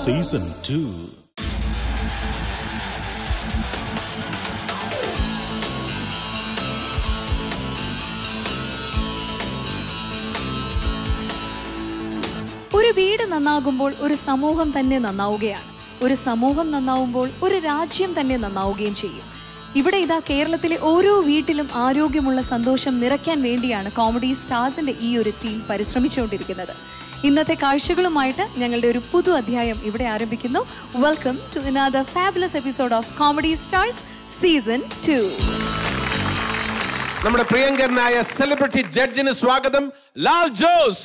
Season two ഒരു വീട് നന്നാകുമ്പോൾ ഒരു സമൂഹം തന്നെ നന്നാവുകയാണ് ഒരു സമൂഹം നന്നാവുമ്പോൾ ഒരു രാജ്യം തന്നെ നന്നാവുകയും ചെയ്യും ഇവിടെ ഇതാ കേരളത്തിലെ ഓരോ വീട്ടിലും ആരോഗ്യമുള്ള സന്തോഷം നിറയ്ക്കാൻ വേണ്ടിയാണ് കോമഡി സ്റ്റാർസിന്റെ ഈ ഒരു ടീം പരിശ്രമിച്ചുകൊണ്ടിരിക്കുന്നത് ഇന്നത്തെ കാഴ്ചകളുമായിട്ട് ഞങ്ങളുടെ ഒരു പുതു അധ്യായം ഇവിടെ ആരംഭിക്കുന്നു welcome to another fabulous episode of Comedy Stars season two നമ്മുടെ പ്രിയങ്കരനായ സെലിബ്രിറ്റി ജഡ്ജിന് സ്വാഗതം ലാൽ ജോസ്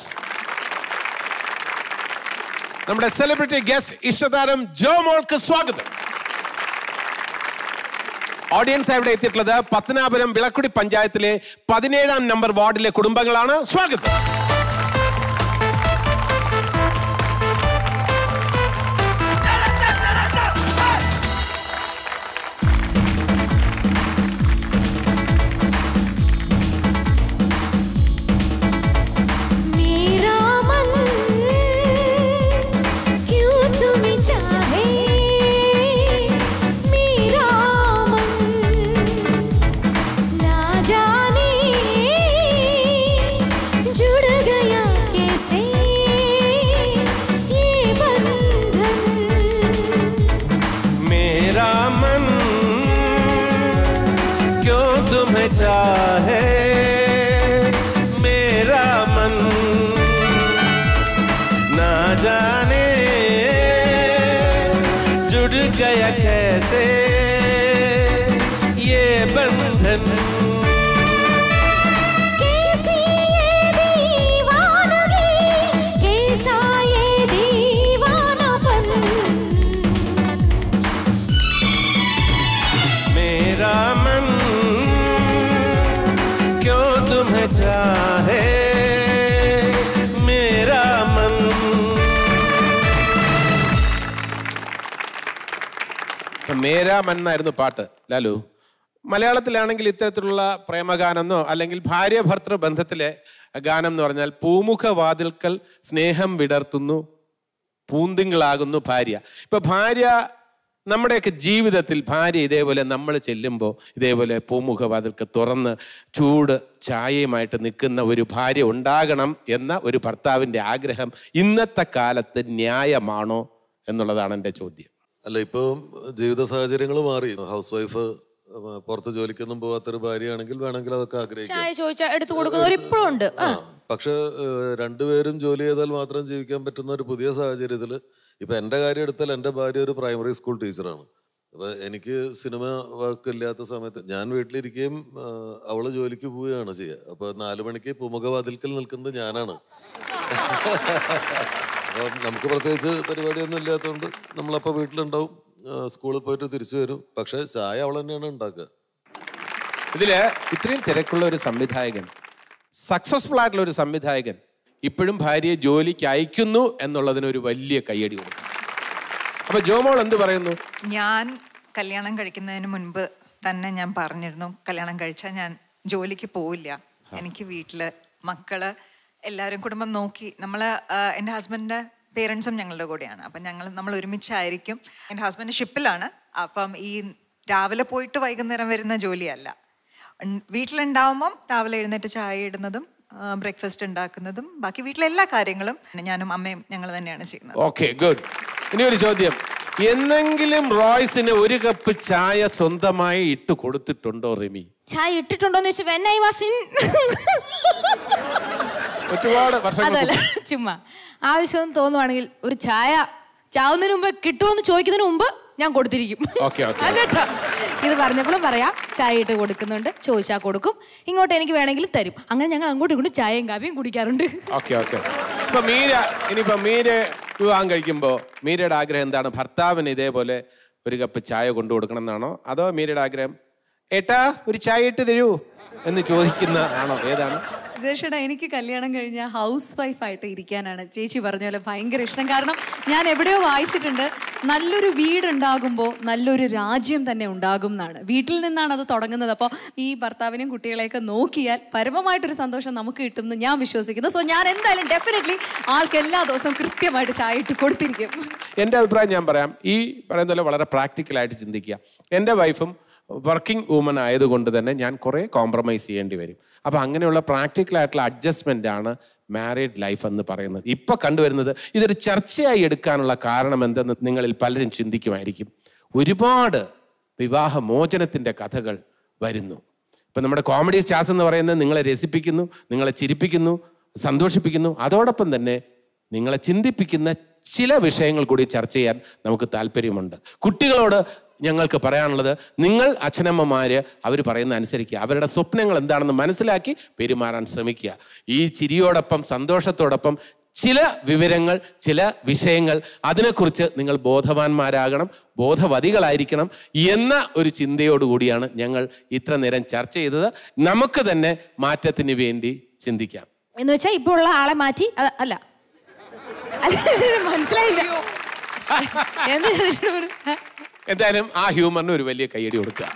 നമ്മുടെ സെലിബ്രിറ്റി ഗസ്റ്റ് ഇഷ്ടതാരം ജോ മോൾക്ക് സ്വാഗതം ഓഡിയൻസ് ഇവിടെ എത്തിയിട്ടുള്ളത് പത്തനാപുരം വിളക്കുടി പഞ്ചായത്തിലെ പതിനേഴാം നമ്പർ വാർഡിലെ കുടുംബങ്ങളാണ് സ്വാഗതം मेरा मन क्यों तुम्हें चाहे मेरा मन ना जाने जुड़ गया कैसे ये बंधन मेरा मन क्यों तुम्हें चाहे मेरा मन ना जाने जुड़ गया कैसे ये बंधन कैसी ये दीवानगी कैसा ये दीवानापन मेरा मन क्यों तुम्हें चाहे मेरा मन മേരാമൻ എന്നായിരുന്നു പാട്ട് ലാലു മലയാളത്തിലാണെങ്കിൽ ഇത്തരത്തിലുള്ള പ്രേമഗാനെന്നോ അല്ലെങ്കിൽ ഭാര്യ ഭർത്തൃ ബന്ധത്തിലെ ഗാനം എന്ന് പറഞ്ഞാൽ പൂമുഖ വാതിൽക്കൽ സ്നേഹം വിടർത്തുന്നു പൂന്തിങ്കളാകുന്നു ഭാര്യ ഇപ്പൊ ഭാര്യ നമ്മുടെയൊക്കെ ജീവിതത്തിൽ ഭാര്യ ഇതേപോലെ നമ്മൾ ചെല്ലുമ്പോൾ ഇതേപോലെ പൂമുഖവാതിൽക്ക് തുറന്ന് ചൂട് ചായയുമായിട്ട് നിൽക്കുന്ന ഒരു ഭാര്യ ഉണ്ടാകണം എന്ന ഒരു ഭർത്താവിൻ്റെ ആഗ്രഹം ഇന്നത്തെ കാലത്ത് ന്യായമാണോ എന്നുള്ളതാണ് എൻ്റെ ചോദ്യം അല്ല ഇപ്പൊ ജീവിത സാഹചര്യങ്ങൾ മാറി ഹൗസ് വൈഫ് പുറത്ത് ജോലിക്കൊന്നും പോകാത്തൊരു ഭാര്യയാണെങ്കിൽ വേണമെങ്കിൽ അതൊക്കെ ആഗ്രഹിക്കാം ചായ ചോദിച്ചാൽ എടുത്തു കൊടുക്കുന്നവർ ഇപ്പോഴും ഉണ്ട് ആ, പക്ഷെ ഏഹ്, രണ്ടുപേരും ജോലി ചെയ്താൽ മാത്രം ജീവിക്കാൻ പറ്റുന്ന ഒരു പുതിയ സാഹചര്യത്തിൽ ഇപ്പൊ എന്റെ കാര്യം എടുത്താൽ എന്റെ ഭാര്യ ഒരു പ്രൈമറി സ്കൂൾ ടീച്ചറാണ് അപ്പൊ എനിക്ക് സിനിമ വർക്ക് ഇല്ലാത്ത സമയത്ത് ഞാൻ വീട്ടിലിരിക്കുകയും ആ, അവള് ജോലിക്ക് പോവുകയാണ് ചെയ്യുക അപ്പൊ നാലു മണിക്ക് പുമുഖവാതിൽക്കൽ നിൽക്കുന്നത് ഞാനാണ് അപ്പൊ നമുക്ക് പ്രത്യേകിച്ച് പരിപാടിയൊന്നും ഇല്ലാത്തതുകൊണ്ട് നമ്മളപ്പോ വീട്ടിലുണ്ടാവും ആ, സ്കൂളിൽ പോയിട്ട് തിരിച്ചു വരും പക്ഷെ ചായ അവൾ തന്നെയാണ് ഉണ്ടാക്കുക ഇതില് ഇത്രയും തിരക്കുള്ള ഒരു സംവിധായകൻ സക്സസ്ഫുൾ ആയിട്ടുള്ള ഒരു സംവിധായകൻ ഇപ്പോഴും ഭാര്യയെ ജോലിക്ക് അയക്കുന്നു എന്നുള്ളതിന് ഒരു വലിയ കയ്യടി കൊടുക്കും അപ്പൊ ജോമോൾ എന്ത് പറയുന്നു ഞാൻ കല്യാണം കഴിക്കുന്നതിന് മുൻപ് തന്നെ ഞാൻ പറഞ്ഞിരുന്നു കല്യാണം കഴിച്ചാൽ ഞാൻ ജോലിക്ക് പോവില്ല എനിക്ക് വീട്ടില് മക്കള് എല്ലാവരും കുടുംബം നോക്കി നമ്മൾ എൻ്റെ ഹസ്ബൻഡിൻ്റെ പേരൻസും ഞങ്ങളുടെ കൂടെയാണ് അപ്പം ഞങ്ങൾ നമ്മൾ ഒരുമിച്ചായിരിക്കും എൻ്റെ ഹസ്ബൻഡ് ഷിപ്പിലാണ് അപ്പം ഈ രാവിലെ പോയിട്ട് വൈകുന്നേരം വരുന്ന ജോലിയല്ല ഉൺ- വീട്ടിലുണ്ടാവുമ്പം രാവിലെ എഴുന്നേറ്റ് ചായ ഇടുന്നതും ബ്രേക്ക്ഫാസ്റ്റ് ഉണ്ടാക്കുന്നതും ബാക്കി വീട്ടിലെ എല്ലാ കാര്യങ്ങളും ഞാനും അമ്മയും ഞങ്ങൾ തന്നെയാണ് ചെയ്യുന്നത് ഓക്കെ ഗുഡ് ഇനി ഒരു ചോദ്യം എന്നെങ്കിലും റോയ്സിന് ഒരു കപ്പ് ചായ സ്വന്തമായി ഇട്ട് കൊടുത്തിട്ടുണ്ടോ റിമി ചായ ഇട്ടിട്ടുണ്ടോന്ന് ചോദിച്ചു വെൻ ഐ വാസ് ഇൻ ഒരുപാട് വർഷങ്ങൾ അതല്ല ചുമ്മാ ആവശ്യം തോന്നുവാണെങ്കിൽ ഒരു ചായ ചാവുന്നതിന് മുമ്പ് കിട്ടുമെന്ന് ചോദിക്കുന്നതിന് മുമ്പ് ഞാൻ കൊടുത്തിരിക്കും Okay, okay. അല്ലട്ടോ ഇത് പറഞ്ഞപ്പോഴും പറയാം ചായ ഇട്ട് കൊടുക്കുന്നുണ്ട് ചോദിച്ചാൽ കൊടുക്കും ഇങ്ങോട്ട് എനിക്ക് വേണമെങ്കിൽ തരും അങ്ങനെ ഞങ്ങൾ അങ്ങോട്ടും ഇങ്ങോട്ടും ചായയും കാപ്പിയും കുടിക്കാറുണ്ട് ഓക്കെ ഓക്കെ ഇപ്പൊ മീര ഇനിയിപ്പോ മീര വിവാഹം കഴിക്കുമ്പോ മീരയുടെ ആഗ്രഹം എന്താണ് ഭർത്താവിന് ഇതേപോലെ ഒരു കപ്പ് ചായ കൊണ്ടു കൊടുക്കണം എന്നാണോ അതോ മീരയുടെ ആഗ്രഹം ഏട്ടാ ഒരു ചായ ഇട്ട് തരൂ എന്ന് ചോദിക്കുന്ന ആണോ ഏതാണ് ജേഷേട്ടാ എനിക്ക് കല്യാണം കഴിഞ്ഞ ഹൗസ് വൈഫായിട്ട് ഇരിക്കാനാണ് ചേച്ചി പറഞ്ഞ പോലെ ഭയങ്കര ഇഷ്ടം കാരണം ഞാൻ എവിടെയോ വായിച്ചിട്ടുണ്ട് നല്ലൊരു വീടുണ്ടാകുമ്പോൾ നല്ലൊരു രാജ്യം തന്നെ ഉണ്ടാകും എന്നാണ് വീട്ടിൽ നിന്നാണ് അത് തുടങ്ങുന്നത് അപ്പോൾ ഈ ഭർത്താവിനെയും കുട്ടികളെയൊക്കെ നോക്കിയാൽ പരമമായിട്ടൊരു സന്തോഷം നമുക്ക് കിട്ടുമെന്ന് ഞാൻ വിശ്വസിക്കുന്നു സോ ഞാൻ എന്തായാലും ഡെഫിനറ്റ്ലി ആൾക്ക് എല്ലാ ദിവസവും കൃത്യമായിട്ട് ചായ ഇട്ട് കൊടുത്തിരിക്കും എൻ്റെ അഭിപ്രായം ഞാൻ പറയാം ഈ പറയുന്ന പോലെ വളരെ പ്രാക്ടിക്കലായിട്ട് ചിന്തിക്കുക എൻ്റെ വൈഫും വർക്കിംഗ് വുമൺ ആയതുകൊണ്ട് തന്നെ ഞാൻ കുറേ കോംപ്രമൈസ് ചെയ്യേണ്ടി വരും അപ്പോൾ അങ്ങനെയുള്ള പ്രാക്ടിക്കൽ ആയിട്ടുള്ള അഡ്ജസ്റ്റ്മെൻ്റ് ആണ് മാരീഡ് ലൈഫ് എന്ന് പറയുന്നത് ഇപ്പോൾ കണ്ടുവരുന്നത് ഇതൊരു ചർച്ചയായി എടുക്കാനുള്ള കാരണം എന്തെന്ന് നിങ്ങളിൽ പലരും ചിന്തിക്കുമായിരിക്കും ഒരുപാട് വിവാഹമോചനത്തിൻ്റെ കഥകൾ വരുന്നു ഇപ്പം നമ്മുടെ കോമഡി സ്റ്റാർസ് എന്ന് പറയുന്നത് നിങ്ങളെ രസിപ്പിക്കുന്നു നിങ്ങളെ ചിരിപ്പിക്കുന്നു സന്തോഷിപ്പിക്കുന്നു അതോടൊപ്പം തന്നെ നിങ്ങളെ ചിന്തിപ്പിക്കുന്ന ചില വിഷയങ്ങൾ കൂടി ചർച്ച ചെയ്യാൻ നമുക്ക് താല്പര്യമുണ്ട് കുട്ടികളോട് ഞങ്ങൾക്ക് പറയാനുള്ളത് നിങ്ങൾ അച്ഛനമ്മമാര് അവർ പറയുന്ന അനുസരിക്കുക അവരുടെ സ്വപ്നങ്ങൾ എന്താണെന്ന് മനസ്സിലാക്കി പെരുമാറാൻ ശ്രമിക്കുക ഈ ചിരിയോടൊപ്പം സന്തോഷത്തോടൊപ്പം ചില വിവരങ്ങൾ ചില വിഷയങ്ങൾ അതിനെക്കുറിച്ച് നിങ്ങൾ ബോധവാന്മാരാകണം ബോധവതികളായിരിക്കണം എന്ന ഒരു ചിന്തയോടുകൂടിയാണ് ഞങ്ങൾ ഇത്ര നേരം ചർച്ച ചെയ്തത് നമുക്ക് തന്നെ മാറ്റത്തിന് വേണ്ടി ചിന്തിക്കാം എന്ന് വെച്ചാൽ ഇപ്പോൾ ഉള്ള ആളെ മാറ്റി അ- അല്ല അല്ല, മനസ്സിലായില്ല എന്ത് ചോദിച്ചോട്? എന്തായാലും ആ ഹ്യൂമറിന് ഒരു വലിയ കൈയടി കൊടുക്കുക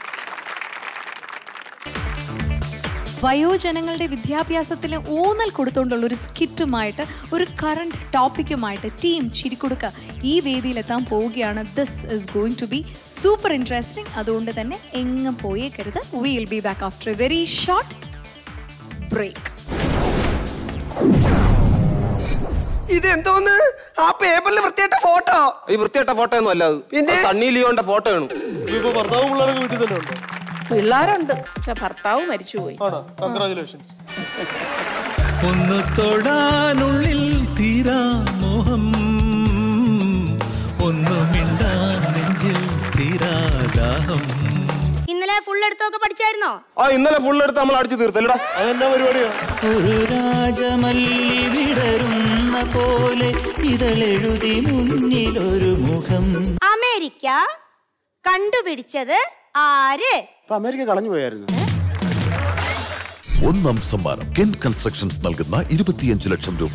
വയോജനങ്ങളുടെ വിദ്യാഭ്യാസത്തിൽ ഊന്നൽ കൊടുത്തുകൊണ്ടുള്ള ഒരു സ്കിറ്റുമായിട്ട് ഒരു കറണ്ട് ടോപ്പിക്കുമായിട്ട് ടീം ചിരിക്കൊടുക്ക ഈ വേദിയിലെത്താൻ പോവുകയാണ് this is going to be super interesting അതുകൊണ്ട് തന്നെ എങ്ങും പോയേക്കരുത് will be back after a very short break ഇതെന്തോന്ന് ആ പേപ്പറിൽ വൃത്തിയായിട്ട ഫോട്ടോ ഈ വൃത്തിയായിട്ട ഫോട്ടോ ഒന്നും അല്ല അത് പിന്നെ? അത് സണ്ണി ലിയോന്റെ ഫോട്ടോ ആണ് ഇപ്പൊ ഭർത്താവ് പിള്ളേരൊക്കെ വീട്ടിൽ തന്നെ ഉണ്ട് പിള്ളേരുണ്ട് പക്ഷെ ഭർത്താവ് മരിച്ചുപോയി ആണോ കൺഗ്രാചുലേഷൻസ് ഒന്ന് തൊടാനുള്ളിൽ തീരാ മോഹം ഒന്ന് മിണ്ടാൻ നെഞ്ചിൽ തീരാദാഹം ഇന്നലെ ഫുൾ എടുത്തൊക്കെ പഠിച്ചായിരുന്നോ ആ ഇന്നലെ ഫുൾ എടുത്ത് നമ്മൾ അടിച്ചു തീർത്തല്ലടാ അതെന്നാ പരിപാടിയാ ഒരു രാജമല്ലി വിടരുന്ന പോലെ ഇതളെഴുതി മുന്നിലൊരു മുഖം അമേരിക്ക കണ്ടുപിടിച്ചത് ആര് ഇപ്പൊ അമേരിക്ക കളഞ്ഞു പോയായിരുന്നു ഒന്നാം സമ്മാനം കെൻ കൺസ്ട്രക്ഷൻസ് നൽകുന്ന ഇരുപത്തിയഞ്ച് ലക്ഷം രൂപ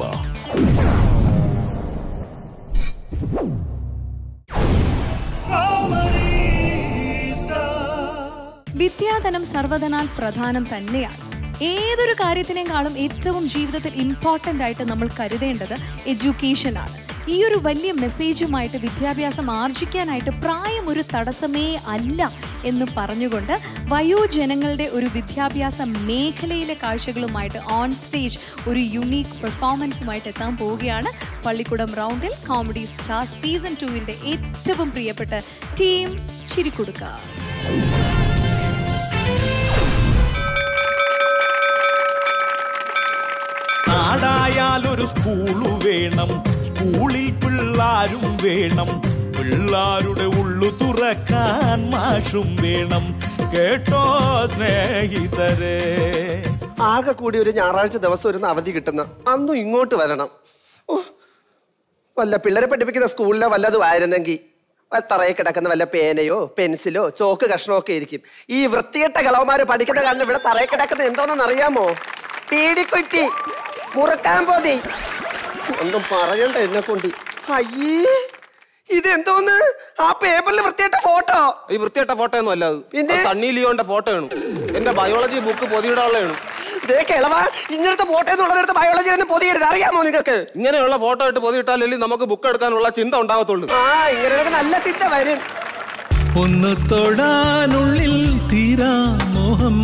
വിദ്യാധനം സർവ്വധനാൽ പ്രധാനം തന്നെയാണ് ഏതൊരു കാര്യത്തിനേക്കാളും ഏറ്റവും ജീവിതത്തിൽ ഇമ്പോർട്ടൻ്റ് ആയിട്ട് നമ്മൾ കരുതേണ്ടത് എഡ്യൂക്കേഷൻ ആണ് ഈ ഒരു വലിയ മെസ്സേജുമായിട്ട് വിദ്യാഭ്യാസം ആർജിക്കാനായിട്ട് പ്രായം ഒരു തടസ്സമേ അല്ല എന്ന് പറഞ്ഞുകൊണ്ട് വയോജനങ്ങളുടെ ഒരു വിദ്യാഭ്യാസ മേഖലയിലെ കാഴ്ചകളുമായിട്ട് ഓൺ സ്റ്റേജ് ഒരു യുണീക്ക് പെർഫോമൻസുമായിട്ട് എത്താൻ പോവുകയാണ് പള്ളിക്കുടം റൗണ്ടിൽ കോമഡി സ്റ്റാർ സീസൺ ടുവിൻ്റെ ഏറ്റവും പ്രിയപ്പെട്ട ടീം ചിരിക്കൊടുക്കുക നാടായാൽ ഒരു സ്കൂള് വേണം സ്കൂളിൽ പിള്ളാരും വേണം പിള്ളാരുടെ ഉള്ളു തുറക്കാൻ മാഷും വേണം കേട്ടോ സ്നേഹിതരെ ആകെ കൂടി ഒരു ഞായറാഴ്ച ദിവസം ഒരു അവധി കിട്ടുന്ന അന്നും ഇങ്ങോട്ട് വരണം ഓ വല്ല പിള്ളേരെ പഠിപ്പിക്കുന്ന സ്കൂളിലോ വല്ലതും ആയിരുന്നെങ്കിൽ തറയിൽ കിടക്കുന്ന വല്ല പേനയോ പെൻസിലോ ചോക്ക് കഷ്ണമോ ഒക്കെ ഇരിക്കും ഈ വൃത്തികെട്ട കളവന്മാര് പഠിക്കുന്ന കാരണം ഇവിടെ തറയിൽ കിടക്കുന്നത് എന്തോന്നെന്ന് അറിയാമോ പീടിക്കുറ്റി മുറക്കാൻ പോതി ഒന്നും പറയണ്ട എന്നെ കൊണ്ട് അയ്യേ ഇതെന്തോന്ന് ആ പേപ്പറിൽ വൃത്തിയായിട്ട ഫോട്ടോ ഈ വൃത്തിയായിട്ട ഫോട്ടോ ഒന്നും അല്ല അത് പിന്നെ? അത് സണ്ണി ലിയോന്റെ ഫോട്ടോ ആണ് എന്റെ ബയോളജി ബുക്ക് പൊതിയിടാനുള്ളതാണ് ദേ കിളവ ഇങ്ങനത്തെ ഫോട്ടോ എന്നുള്ളതെടുത്ത് ബയോളജി ഒന്നും പൊതിയരുത് അറിയാമോ നിങ്ങൾക്ക് ഇങ്ങനെയുള്ള ഫോട്ടോ ഇട്ട് പൊതിയിട്ടാലല്ലേ നമുക്ക് ബുക്ക് എടുക്കാനുള്ള ചിന്ത ഉണ്ടാകത്തുള്ളൂ ആ ഇങ്ങനെയൊക്കെ നല്ല ചിന്ത വരും ഒന്ന് തൊടാനുള്ളിൽ തീരാ മോഹം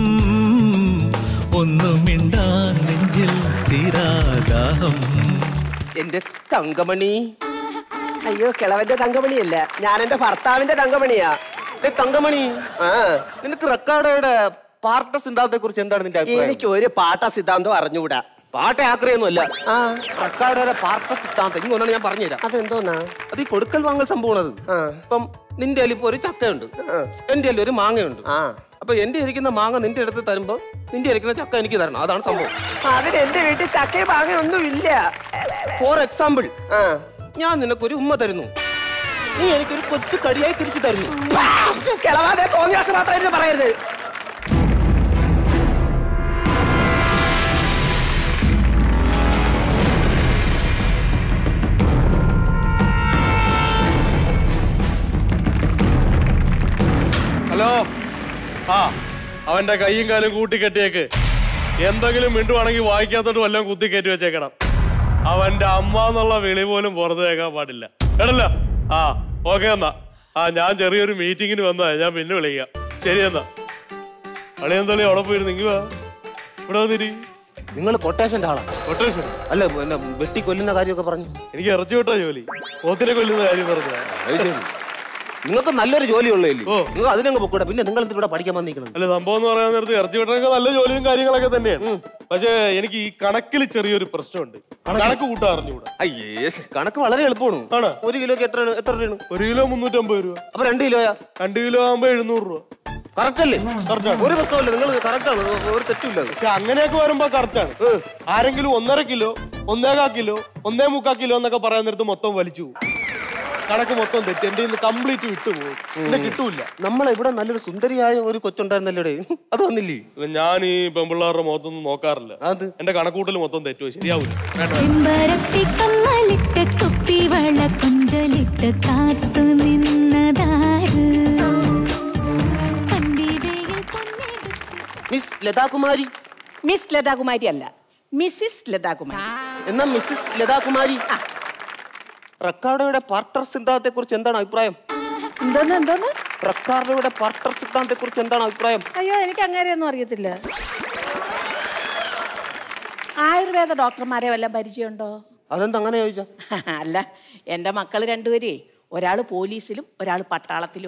ഒന്ന് മിണ്ടാൻ നെഞ്ചിൽ തീരാദാഹം എന്റെ തങ്കമണി അയ്യോ കിളവന്റെ തങ്കമണിയല്ല ഞാൻ എന്റെ ഭർത്താവിന്റെ തങ്കമണിയാ ഏ, തങ്കമണി ആ നിനക്ക് റെക്കാർഡയുടെ പാർട്ട സിദ്ധാന്തത്തെ കുറിച്ച് എന്താണ് നിന്റെ അഭിപ്രായം എനിക്ക് ഒരു പാട്ട സിദ്ധാന്തം അറിഞ്ഞുകൂടാ പാട്ട ആക്രിയൊന്നുമല്ല ആ റെക്കാർഡയുടെ പാർട്ട സിദ്ധാന്തം ഇനി ഒന്നാണ് ഞാൻ പറഞ്ഞുതരാം അതെന്തോന്നാ അത് ഈ കൊടുക്കൽ വാങ്ങൽ സംഭവമാണ് ആ. ഇപ്പം നിന്റെ കയ്യിൽ ഇപ്പൊ ഒരു ചക്കയുണ്ട് ആ. എന്റെ കയ്യിൽ ഒരു മാങ്ങയുണ്ട് ആ അപ്പൊ എന്റെ ഇരിക്കുന്ന മാങ്ങ നിന്റെ അടുത്ത് തരുമ്പോ നിന്റെ ഇരിക്കുന്ന ചക്ക എനിക്ക് തരണം അതാണ് സംഭവം അതിന് എന്റെ വീട്ടിൽ ചക്കയും മാങ്ങയൊന്നും ഇല്ല ഫോർ എക്സാമ്പിൾ ആ ഞാൻ നിനക്കൊരു ഉമ്മ തരുന്നു നീ എനിക്കൊരു കൊച്ചു കടിയായി തിരിച്ചു തരുന്നു കിളവാതെ തോന്നിയാസം മാത്രം എന്നെ പറയരുത് ഹലോ ആ അവന്റെ കൈയും കാലും കൂട്ടിക്കെട്ടിയേക്ക് എന്തെങ്കിലും മിണ്ടുവാണെങ്കിൽ വായിക്കാത്തോട്ട് വല്ലതും കുത്തി കയറ്റി വെച്ചേക്കണം അവന്റെ അമ്മ എന്നുള്ള വിളി പോലും പുറത്ത് കേൾക്കാൻ പാടില്ല കേട്ടല്ലോ ആ ഓക്കെ എന്നാ ആ ഞാൻ ചെറിയൊരു മീറ്റിങ്ങിന് വന്നാ ഞാൻ പിന്നെ വിളിക്കാം ശരി എന്നാ അളിയന്തളി അവിടെ പോയിരുന്നു ഇങ്ങ് വാ ഇവിടെ വന്നിരി നിങ്ങൾ കൊട്ടേഷന്റെ ആളാണ് കൊട്ടേഷൻ അല്ല പിന്നെ വെട്ടി കൊല്ലുന്ന കാര്യമൊക്കെ പറഞ്ഞു എനിക്ക് ഇറച്ചി വിട്ടാ ജോലി പോത്തിനെ കൊല്ലുന്ന കാര്യം പറഞ്ഞു അത് ശരി നിങ്ങൾക്ക് നല്ലൊരു ജോലി ഉള്ളതല്ലേ നിങ്ങൾ അതിനങ്ങ് പൊക്കൂടെ പിന്നെ നിങ്ങൾ ഇവിടെ പഠിക്കാൻ വന്നിരിക്കണം അല്ല സംഭവം എന്ന് പറയാൻ നേരത്ത് ഇറച്ചി വിട്ടൊക്കെ നല്ല ജോലിയും കാര്യങ്ങളൊക്കെ തന്നെയാണ് പക്ഷേ എനിക്ക് ഈ കണക്കിൽ ചെറിയൊരു പ്രശ്നമുണ്ട് കണക്ക് കൂട്ടാൻ അറിഞ്ഞുകൂടാ അയ്യേ കണക്ക് വളരെ എളുപ്പമാണ് ഒരു കിലോക്ക് എത്ര എത്ര രൂപയാണ് ഒരു കിലോ മുന്നൂറ്റമ്പത് രൂപ അപ്പൊ രണ്ട് കിലോയാ രണ്ട് കിലോ ആകുമ്പോ എഴുന്നൂറ് രൂപ കറക്റ്റ് അല്ലേ ഒരു പ്രശ്നമില്ല നിങ്ങൾ കറക്റ്റ് ആണ് ഒരു തെറ്റില്ല പക്ഷെ അങ്ങനെയൊക്കെ വരുമ്പോ കറക്റ്റ് ആണ് ആരെങ്കിലും ഒന്നര കിലോ ഒന്നേകാ കിലോ ഒന്നേ മുക്കാ കിലോ എന്നൊക്കെ പറയാൻ നേരത്ത് മൊത്തം വലിച്ചു പോകും കണക്ക് മൊത്തം തെറ്റി എന്റെ ഇന്ന് കംപ്ലീറ്റ് വിട്ടുപോകും പിന്നെ കിട്ടൂല നമ്മളെ ഇവിടെ നല്ലൊരു സുന്ദരിയായ ഒരു കൊച്ചുണ്ടായിരുന്നല്ലേ അത് വന്നില്ലേ ഞാൻ ഈ പെമ്പിള്ളാരുടെ മുഖത്തൊന്നും നോക്കാറില്ല എന്റെ കണക്കൂട്ടൽ മൊത്തം തെറ്റുപോയി ശരിയാവില്ല ചെമ്പരത്തി കമ്മലിട്ട് കുപ്പിവള കുഞ്ചലിട്ട് കാത്തു നിന്നതാര് മിസ് ലതാകുമാരി മിസ് ലതാകുമാരി അല്ല മിസ്സിസ് ലതാകുമാരി എന്നാ മിസ്സിസ് ലതാകുമാരി റക്കാർഡോയുടെ പാർട്ടർ സിദ്ധാന്തത്തെ കുറിച്ച് എന്താണ് അഭിപ്രായം എന്തോന്ന് എന്തോന്ന് റക്കാർഡോയുടെ പാർട്ടർ സിദ്ധാന്തത്തെ കുറിച്ച് എന്താണ് അഭിപ്രായം അയ്യോ എനിക്ക് അങ്ങനെയൊന്നും അറിയത്തില്ല ആയുർവേദ ഡോക്ടർമാരെ വല്ല പരിചയമുണ്ടോ അതെന്താ അങ്ങനെ ചോദിച്ചാ അല്ല എൻ്റെ മക്കൾ രണ്ടുപേരേ ഒരാൾ പോലീസിലും ഒരാൾ പട്ടാളത്തിലും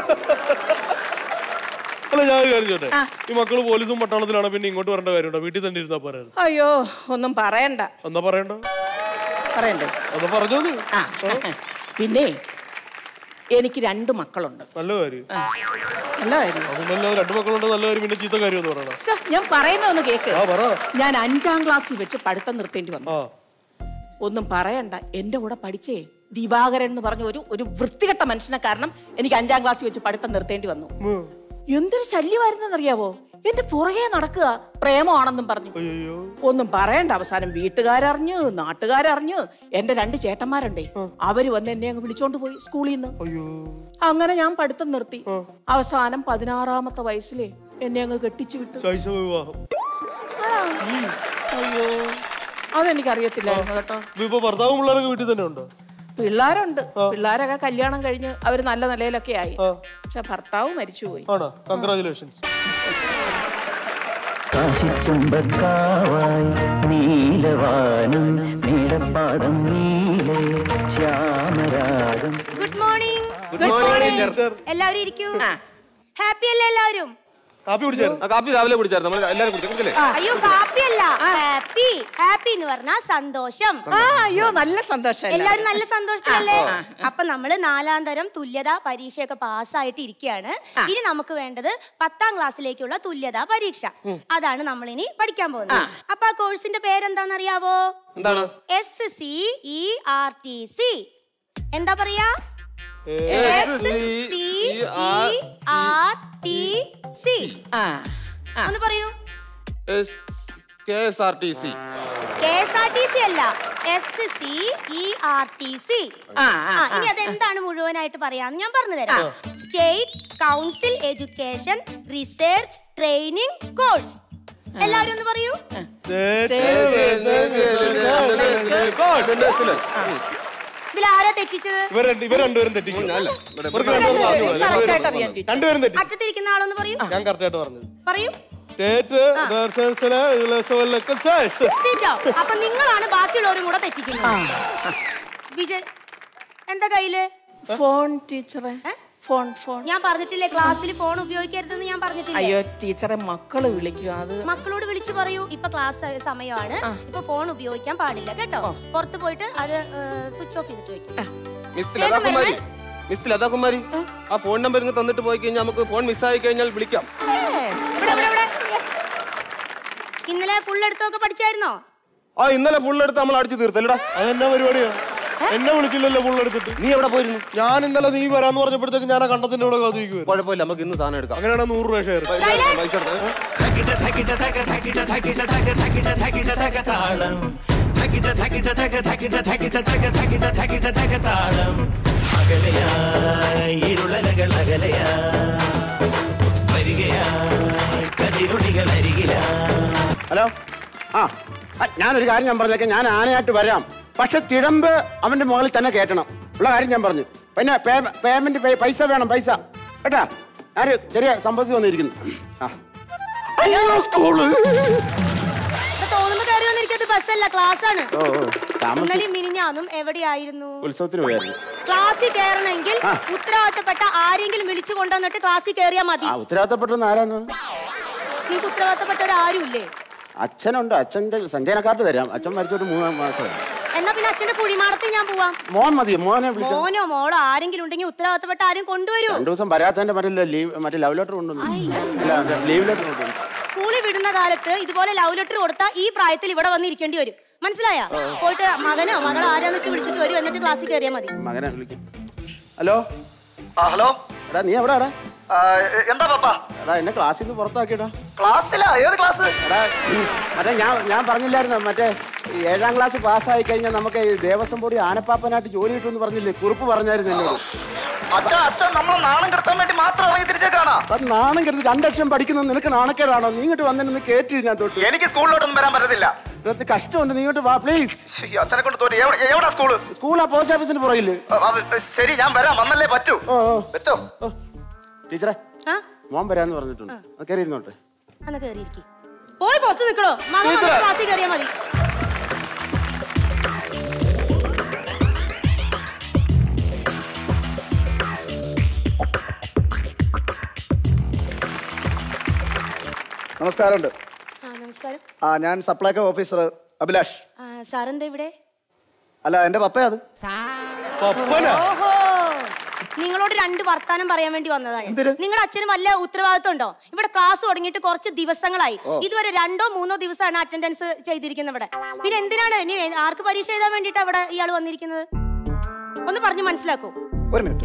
അല്ല ഞാൻ ഒരു കാര്യം ചോട്ടെ ഈ മക്കള് പോലീസും പട്ടാളത്തിലാണ് പിന്നെ ഇങ്ങോട്ട് വരേണ്ട കാര്യമുണ്ടോ വീട്ടിൽ തന്നെ ഇരുന്നാ പോരായിരുന്നു അയ്യോ ഒന്നും പറയണ്ട എന്നാ പറയണ്ട പറയണ്ടേ എന്നാ പറഞ്ഞോ നീ. ആ പിന്നെ എനിക്ക് രണ്ട് മക്കളുണ്ട് നല്ല കാര്യം നല്ല കാര്യം അതൊന്നല്ല രണ്ട് മക്കളുണ്ട് നല്ല കാര്യം പിന്നെ ചീത്ത കാര്യം എന്ന് പറയണം ശ്ശെ, ഞാൻ പറയുന്ന ഒന്ന് കേക്ക് ആ, പറ. ഞാൻ അഞ്ചാം ക്ലാസ്സിൽ വെച്ച് പഠിത്തം നിർത്തേണ്ടി വന്നു ഒന്നും പറയണ്ട എന്റെ കൂടെ പഠിച്ചേ ദിവാകരൻ എന്ന് പറഞ്ഞ ഒരു ഒരു വൃത്തികെട്ട മനുഷ്യനെ കാരണം എനിക്ക് അഞ്ചാം ക്ലാസ്സിൽ വെച്ച് പഠിത്തം നിർത്തേണ്ടി വന്നു എന്തൊരു ശല്യമായിരുന്നെന്നറിയാവോ എന്റെ പുറകെ നടക്കുക പ്രേമമാണെന്നും പറഞ്ഞു ഒന്നും പറയണ്ട അവസാനം വീട്ടുകാരറിഞ്ഞു നാട്ടുകാരറിഞ്ഞു എന്റെ രണ്ട് ചേട്ടന്മാരുണ്ടേ അവര് വന്ന് എന്നെ അങ്ങ് വിളിച്ചോണ്ട് പോയി സ്കൂളിൽ നിന്ന് അങ്ങനെ ഞാൻ പഠിത്തം നിർത്തി അവസാനം പതിനാറാമത്തെ വയസ്സിലേ എന്നെ അങ്ങ് കെട്ടിച്ചു വിട്ടു ശൈശവ വിവാഹം ആ. അയ്യോ അതെനിക്കറിയത്തില്ലായിരുന്നു കേട്ടോ ഇപ്പൊ ഭർത്താവും പിള്ളേരൊക്കെ വീട്ടിൽ തന്നെ ഉണ്ടോ പിള്ളേരുണ്ട് പിള്ളേരൊക്കെ കല്യാണം കഴിഞ്ഞ് അവര് നല്ല നിലയിലൊക്കെ ആയി പക്ഷെ ഭർത്താവ് മരിച്ചുപോയി ആണോ കൺഗ്രാചുലേഷൻസ് കാശിച്ചുമ്പക്കാവായി നീലവാനം നീടപ്പാടം നീലെ ശ്യാമരാഗം good morning Good morning, teacher. എല്ലാവരും ഇരിക്കൂ ഹാപ്പി അല്ലേ എല്ലാവരും കാപ്പി കുടിച്ചായിരുന്നു കാപ്പി രാവിലെ കുടിച്ചായിരുന്നു നമ്മൾ എല്ലാവരും കുടിച്ചു കുടിച്ചില്ലേ അയ്യോ കാപ്പി അല്ല ഹാപ്പി ഹാപ്പി എന്ന് പറഞ്ഞാ സന്തോഷം ആ അയ്യോ നല്ല സന്തോഷം എല്ലാവരും നല്ല സന്തോഷത്തിലല്ലേ അപ്പൊ നമ്മള് നാലാം തരം തുല്യതാ പരീക്ഷയൊക്കെ പാസ്സായിട്ട് ഇരിക്കുകയാണ് ഇനി നമുക്ക് വേണ്ടത് പത്താം ക്ലാസ്സിലേക്കുള്ള തുല്യതാ പരീക്ഷ അതാണ് നമ്മൾ ഇനി പഠിക്കാൻ പോകുന്നത് അപ്പൊ ആ കോഴ്സിന്റെ പേരെന്താണെന്നറിയാവോ എന്താണ് S C E R T C എന്താ പറയാ ആർ ടി സി ഒന്ന് പറയൂ K S R T C K S R T C അല്ല S C E R T C ഇനി അതെന്താണ് മുഴുവനായിട്ട് പറയാന്ന് ഞാൻ പറഞ്ഞു തരാം state council education research training course എല്ലാവരും ഒന്ന് പറയൂ ഇതിൽ ആരാ തെറ്റിച്ചത് ഇവർ രണ്ട് ഇവർ രണ്ടുപേരും തെറ്റിച്ചു ഇവർക്ക് രണ്ടുപേരും പറഞ്ഞു പോയി. Correct ആയിട്ട് അറിയാൻ പറ്റും. രണ്ടുപേരും തെറ്റിച്ചു അറ്റത്തിരിക്കുന്ന ആളൊന്ന് പറയൂ ഞാൻ കറക്റ്റ് ആയിട്ട് പറഞ്ഞത് പറയൂ സ്റ്റേറ്റ് Sit down. അപ്പൊ നിങ്ങളാണ് ബാക്കിയുള്ളവരും കൂടെ തെറ്റിക്കുന്നത് വിജയ് എന്താ കയ്യില് ഫോൺ ടീച്ചറെ ഫോൺ ഫോൺ ഞാൻ പറഞ്ഞിട്ടില്ലേ ക്ലാസ്സിൽ ഫോൺ ഉപയോഗിക്കരുതെന്ന് ഞാൻ പറഞ്ഞിട്ടില്ലേ അയ്യോ ടീച്ചറെ മക്കള് വിളിക്കും അത് മക്കളോട് വിളിച്ചു പറയൂ ഇപ്പൊ ക്ലാസ് സമയമാണ് ഇപ്പൊ ഫോൺ ഉപയോഗിക്കാൻ പാടില്ല കേട്ടോ പുറത്ത് പോയിട്ട് അത് സ്വിച്ച് ഓഫ് ചെയ്തിട്ട് വെക്കും മിസ് ലതാകുമാരി മിസ് ലതാകുമാരി ആ ഫോൺ നമ്പർ ഇങ്ങ് തന്നിട്ട് പോയി കഴിഞ്ഞാൽ നമുക്ക് ഫോൺ മിസ്സായി കഴിഞ്ഞാൽ വിളിക്കാം ഇവിടെ, ഇവിടെ, ഇവിടെ. ഇന്നലെ ഫുൾ എടുത്തൊക്കെ പഠിച്ചായിരുന്നോ ആ ഇന്നലെ ഫുൾ എടുത്ത് നമ്മൾ അടിച്ചു തീർത്തല്ലടാ അതെന്നാ പരിപാടിയാ എന്നെ വിളിച്ചില്ലല്ലോ ഫുൾ എടുത്തിട്ട് നീ എവിടെ പോയിരുന്നു ഞാൻ ഇന്നലെ നീ വരാന്ന് പറഞ്ഞപ്പോഴത്തേക്ക് ഞാൻ ആ കണ്ടത്തിന്റെ കൂടെ കാത്തിരിക്കുവായിരുന്നു കുഴപ്പമില്ല നമുക്ക് ഇന്ന് സാധനം എടുക്കാം അങ്ങനെയാണെങ്കിൽ നൂറ് രൂപ ഷെയർ പൈസ എടുത്തേ. താളം അകലയായി ഇരുളലകൾ അകലയാ ഞാനൊരു കാര്യം ഞാൻ പറഞ്ഞേക്കാം ഞാൻ ആനയായിട്ട് വരാം പക്ഷെ തിടമ്പ് അവന്റെ മുകളിൽ തന്നെ കയറ്റണം ഉള്ള കാര്യം ഞാൻ പറഞ്ഞു പിന്നെ പേയ്മെന്റ് പൈസ വേണം പൈസ കേട്ടാ ഞാനൊരു ചെറിയ സമ്പത്തി വന്നിരിക്കുന്നു ആ അയ്യോ സ്കൂള് ഇപ്പൊ തോന്നുമ്പോ കയറി വന്നിരിക്കുന്നത് ബസ്സല്ല ക്ലാസ് ആണ് ഓ ഓ താമസം ഇന്നലെയും മിനിഞ്ഞാന്നും എവിടെയായിരുന്നു ഉത്സവത്തിന് പോയായിരുന്നു ക്ലാസ്സിൽ കയറണമെങ്കിൽ ആ. ഉത്തരവാദിത്തപ്പെട്ട ആരെങ്കിലും വിളിച്ചു കൊണ്ടുവന്നിട്ട് ക്ലാസ്സിൽ കയറിയാ മതി ആ ഉത്തരവാദിത്തപ്പെട്ടെന്ന് ആരാന്ന് നിങ്ങൾക്ക് ഉത്തരവാദിത്തപ്പെട്ടവരാരും ഇല്ലേ അച്ഛനുണ്ട് അച്ഛന്റെ സഞ്ചയന കാർഡ് തരാം അച്ഛൻ മരിച്ചോട്ട് മൂന്ന് മാസമായി എന്നാ പിന്നെ അച്ഛന്റെ കുഴിമാടത്തിൽ ഞാൻ പോവാം മോൻ മതി മോനെ വിളിച്ച മോനോ മോളോ ആരെങ്കിലും ഉണ്ടെങ്കിൽ ഉത്തരവാദിത്തപ്പെട്ട ആരും കൊണ്ടുവരൂ രണ്ടു ദിവസം വരാത്തതിന്റെ മറ്റേ ലീവ് മറ്റേ ലവ് ലെറ്റർ കൊണ്ടുവന്നു അല്ല ലീവ് ലെറ്റർ കൊണ്ടുവന്നു സ്കൂളിൽ വിടുന്ന കാലത്ത് ഇതുപോലെ ലവ് ലെറ്റർ കൊടുത്താൽ ഈ പ്രായത്തിൽ ഇവിടെ വന്ന് ഇരിക്കേണ്ടി വരും മനസ്സിലായ പോയിട്ട് മകനോ മകളോ ആരാന്ന് വെച്ച് വിളിച്ചിട്ട് വരും എന്നിട്ട് ക്ലാസ്സിൽ കയറിയാൽ മതി മകനെ വിളിക്കും ഹലോ ആ ഹലോ എടാ നീ എവിടാടാ ആ, എ- എന്താ പപ്പ എടാ എന്നെ ക്ലാസ്സിൽ നിന്ന് പുറത്താക്കിയടാ ക്ലാസ്സിലാ ഏത് ക്ലാസ് എടാ മറ്റേ ഞാൻ ഞാൻ പറഞ്ഞില്ലായിരുന്നു മറ്റേ ഈ ഏഴാം ക്ലാസ് പാസ്സായി കഴിഞ്ഞാൽ നമുക്ക് ഈ ദേവസ്വം ബോർഡ് ആനപ്പാപ്പനായിട്ട് ജോലി കിട്ടുമെന്ന് പറഞ്ഞില്ലേ കുറിപ്പ് പറഞ്ഞായിരുന്നു എന്നോട് അച്ഛൻ അച്ഛൻ നമ്മളെ നാണം കെടുത്താൻ വേണ്ടി മാത്രം ഇറങ്ങി തിരിച്ചേക്കാണോ അത് നാണം കെടുത്ത് രണ്ടക്ഷം പഠിക്കുന്നത് നിനക്ക് നാണക്കേടാണോ നീ ഇങ്ങോട്ട് വന്നിട്ട് കേട്ടി ഞാൻ തൊട്ട് എനിക്ക് സ്കൂളിലോട്ടൊന്നും വരാൻ പറ്റത്തില്ല ഇതിനകത്ത് കഷ്ടമുണ്ട് നീ ഇങ്ങോട്ട് വാ പ്ലീസ് ശ്ശി, അച്ഛനെ കൊണ്ട് തോറ്റി എവിടെ- എവിടാ സ്കൂള് സ്കൂൾ ആ പോസ്റ്റ് ഓഫീസിന് പുറകില് ആ, ആ, ശരി ഞാൻ വരാം വന്നല്ലേ പറ്റൂ വെച്ചോ ടീച്ചറെ ആ? മോൻ വരാന്ന് പറഞ്ഞിട്ടുണ്ട് അത് കയറി ഇരുന്നോട്ടെ അന്ന് കയറിയിരിക്കും പോയി പുറത്ത് നിൽക്കണോ മകൻ വന്ന് ടീച്ചറെ. ക്ലാസ്സിൽ കയറിയാൽ മതി നമസ്കാരമുണ്ട് ആ നമസ്കാരം ആ ഞാൻ സപ്ലൈകോ ഓഫീസർ അഭിലാഷ് ആ, സാറെന്താ ഇവിടെ അല്ല എന്റെ പപ്പയാ അത് ഓഹോ നിങ്ങളോട് രണ്ട് വർത്താനം പറയാൻ വേണ്ടി വന്നതാ ഞാൻ. നിങ്ങളുടെ അച്ഛന് വല്ല ഉത്തരവാദിത്വം ഉണ്ടോ ഇവിടെ ക്ലാസ് തുടങ്ങിയിട്ട് കുറച്ച് ദിവസങ്ങളായി ഓ. ഇതുവരെ രണ്ടോ മൂന്നോ ദിവസമാണ് അറ്റൻഡൻസ് ചെയ്തിരിക്കുന്നത് ഇവിടെ പിന്നെ എന്തിനാണ് ഇനി ആർക്ക് പരീക്ഷ എഴുതാൻ വേണ്ടിയിട്ട് അവിടെ ഇയാൾ വന്നിരിക്കുന്നത് ഒന്ന് പറഞ്ഞു മനസ്സിലാക്കൂ ഒരു മിനിറ്റ്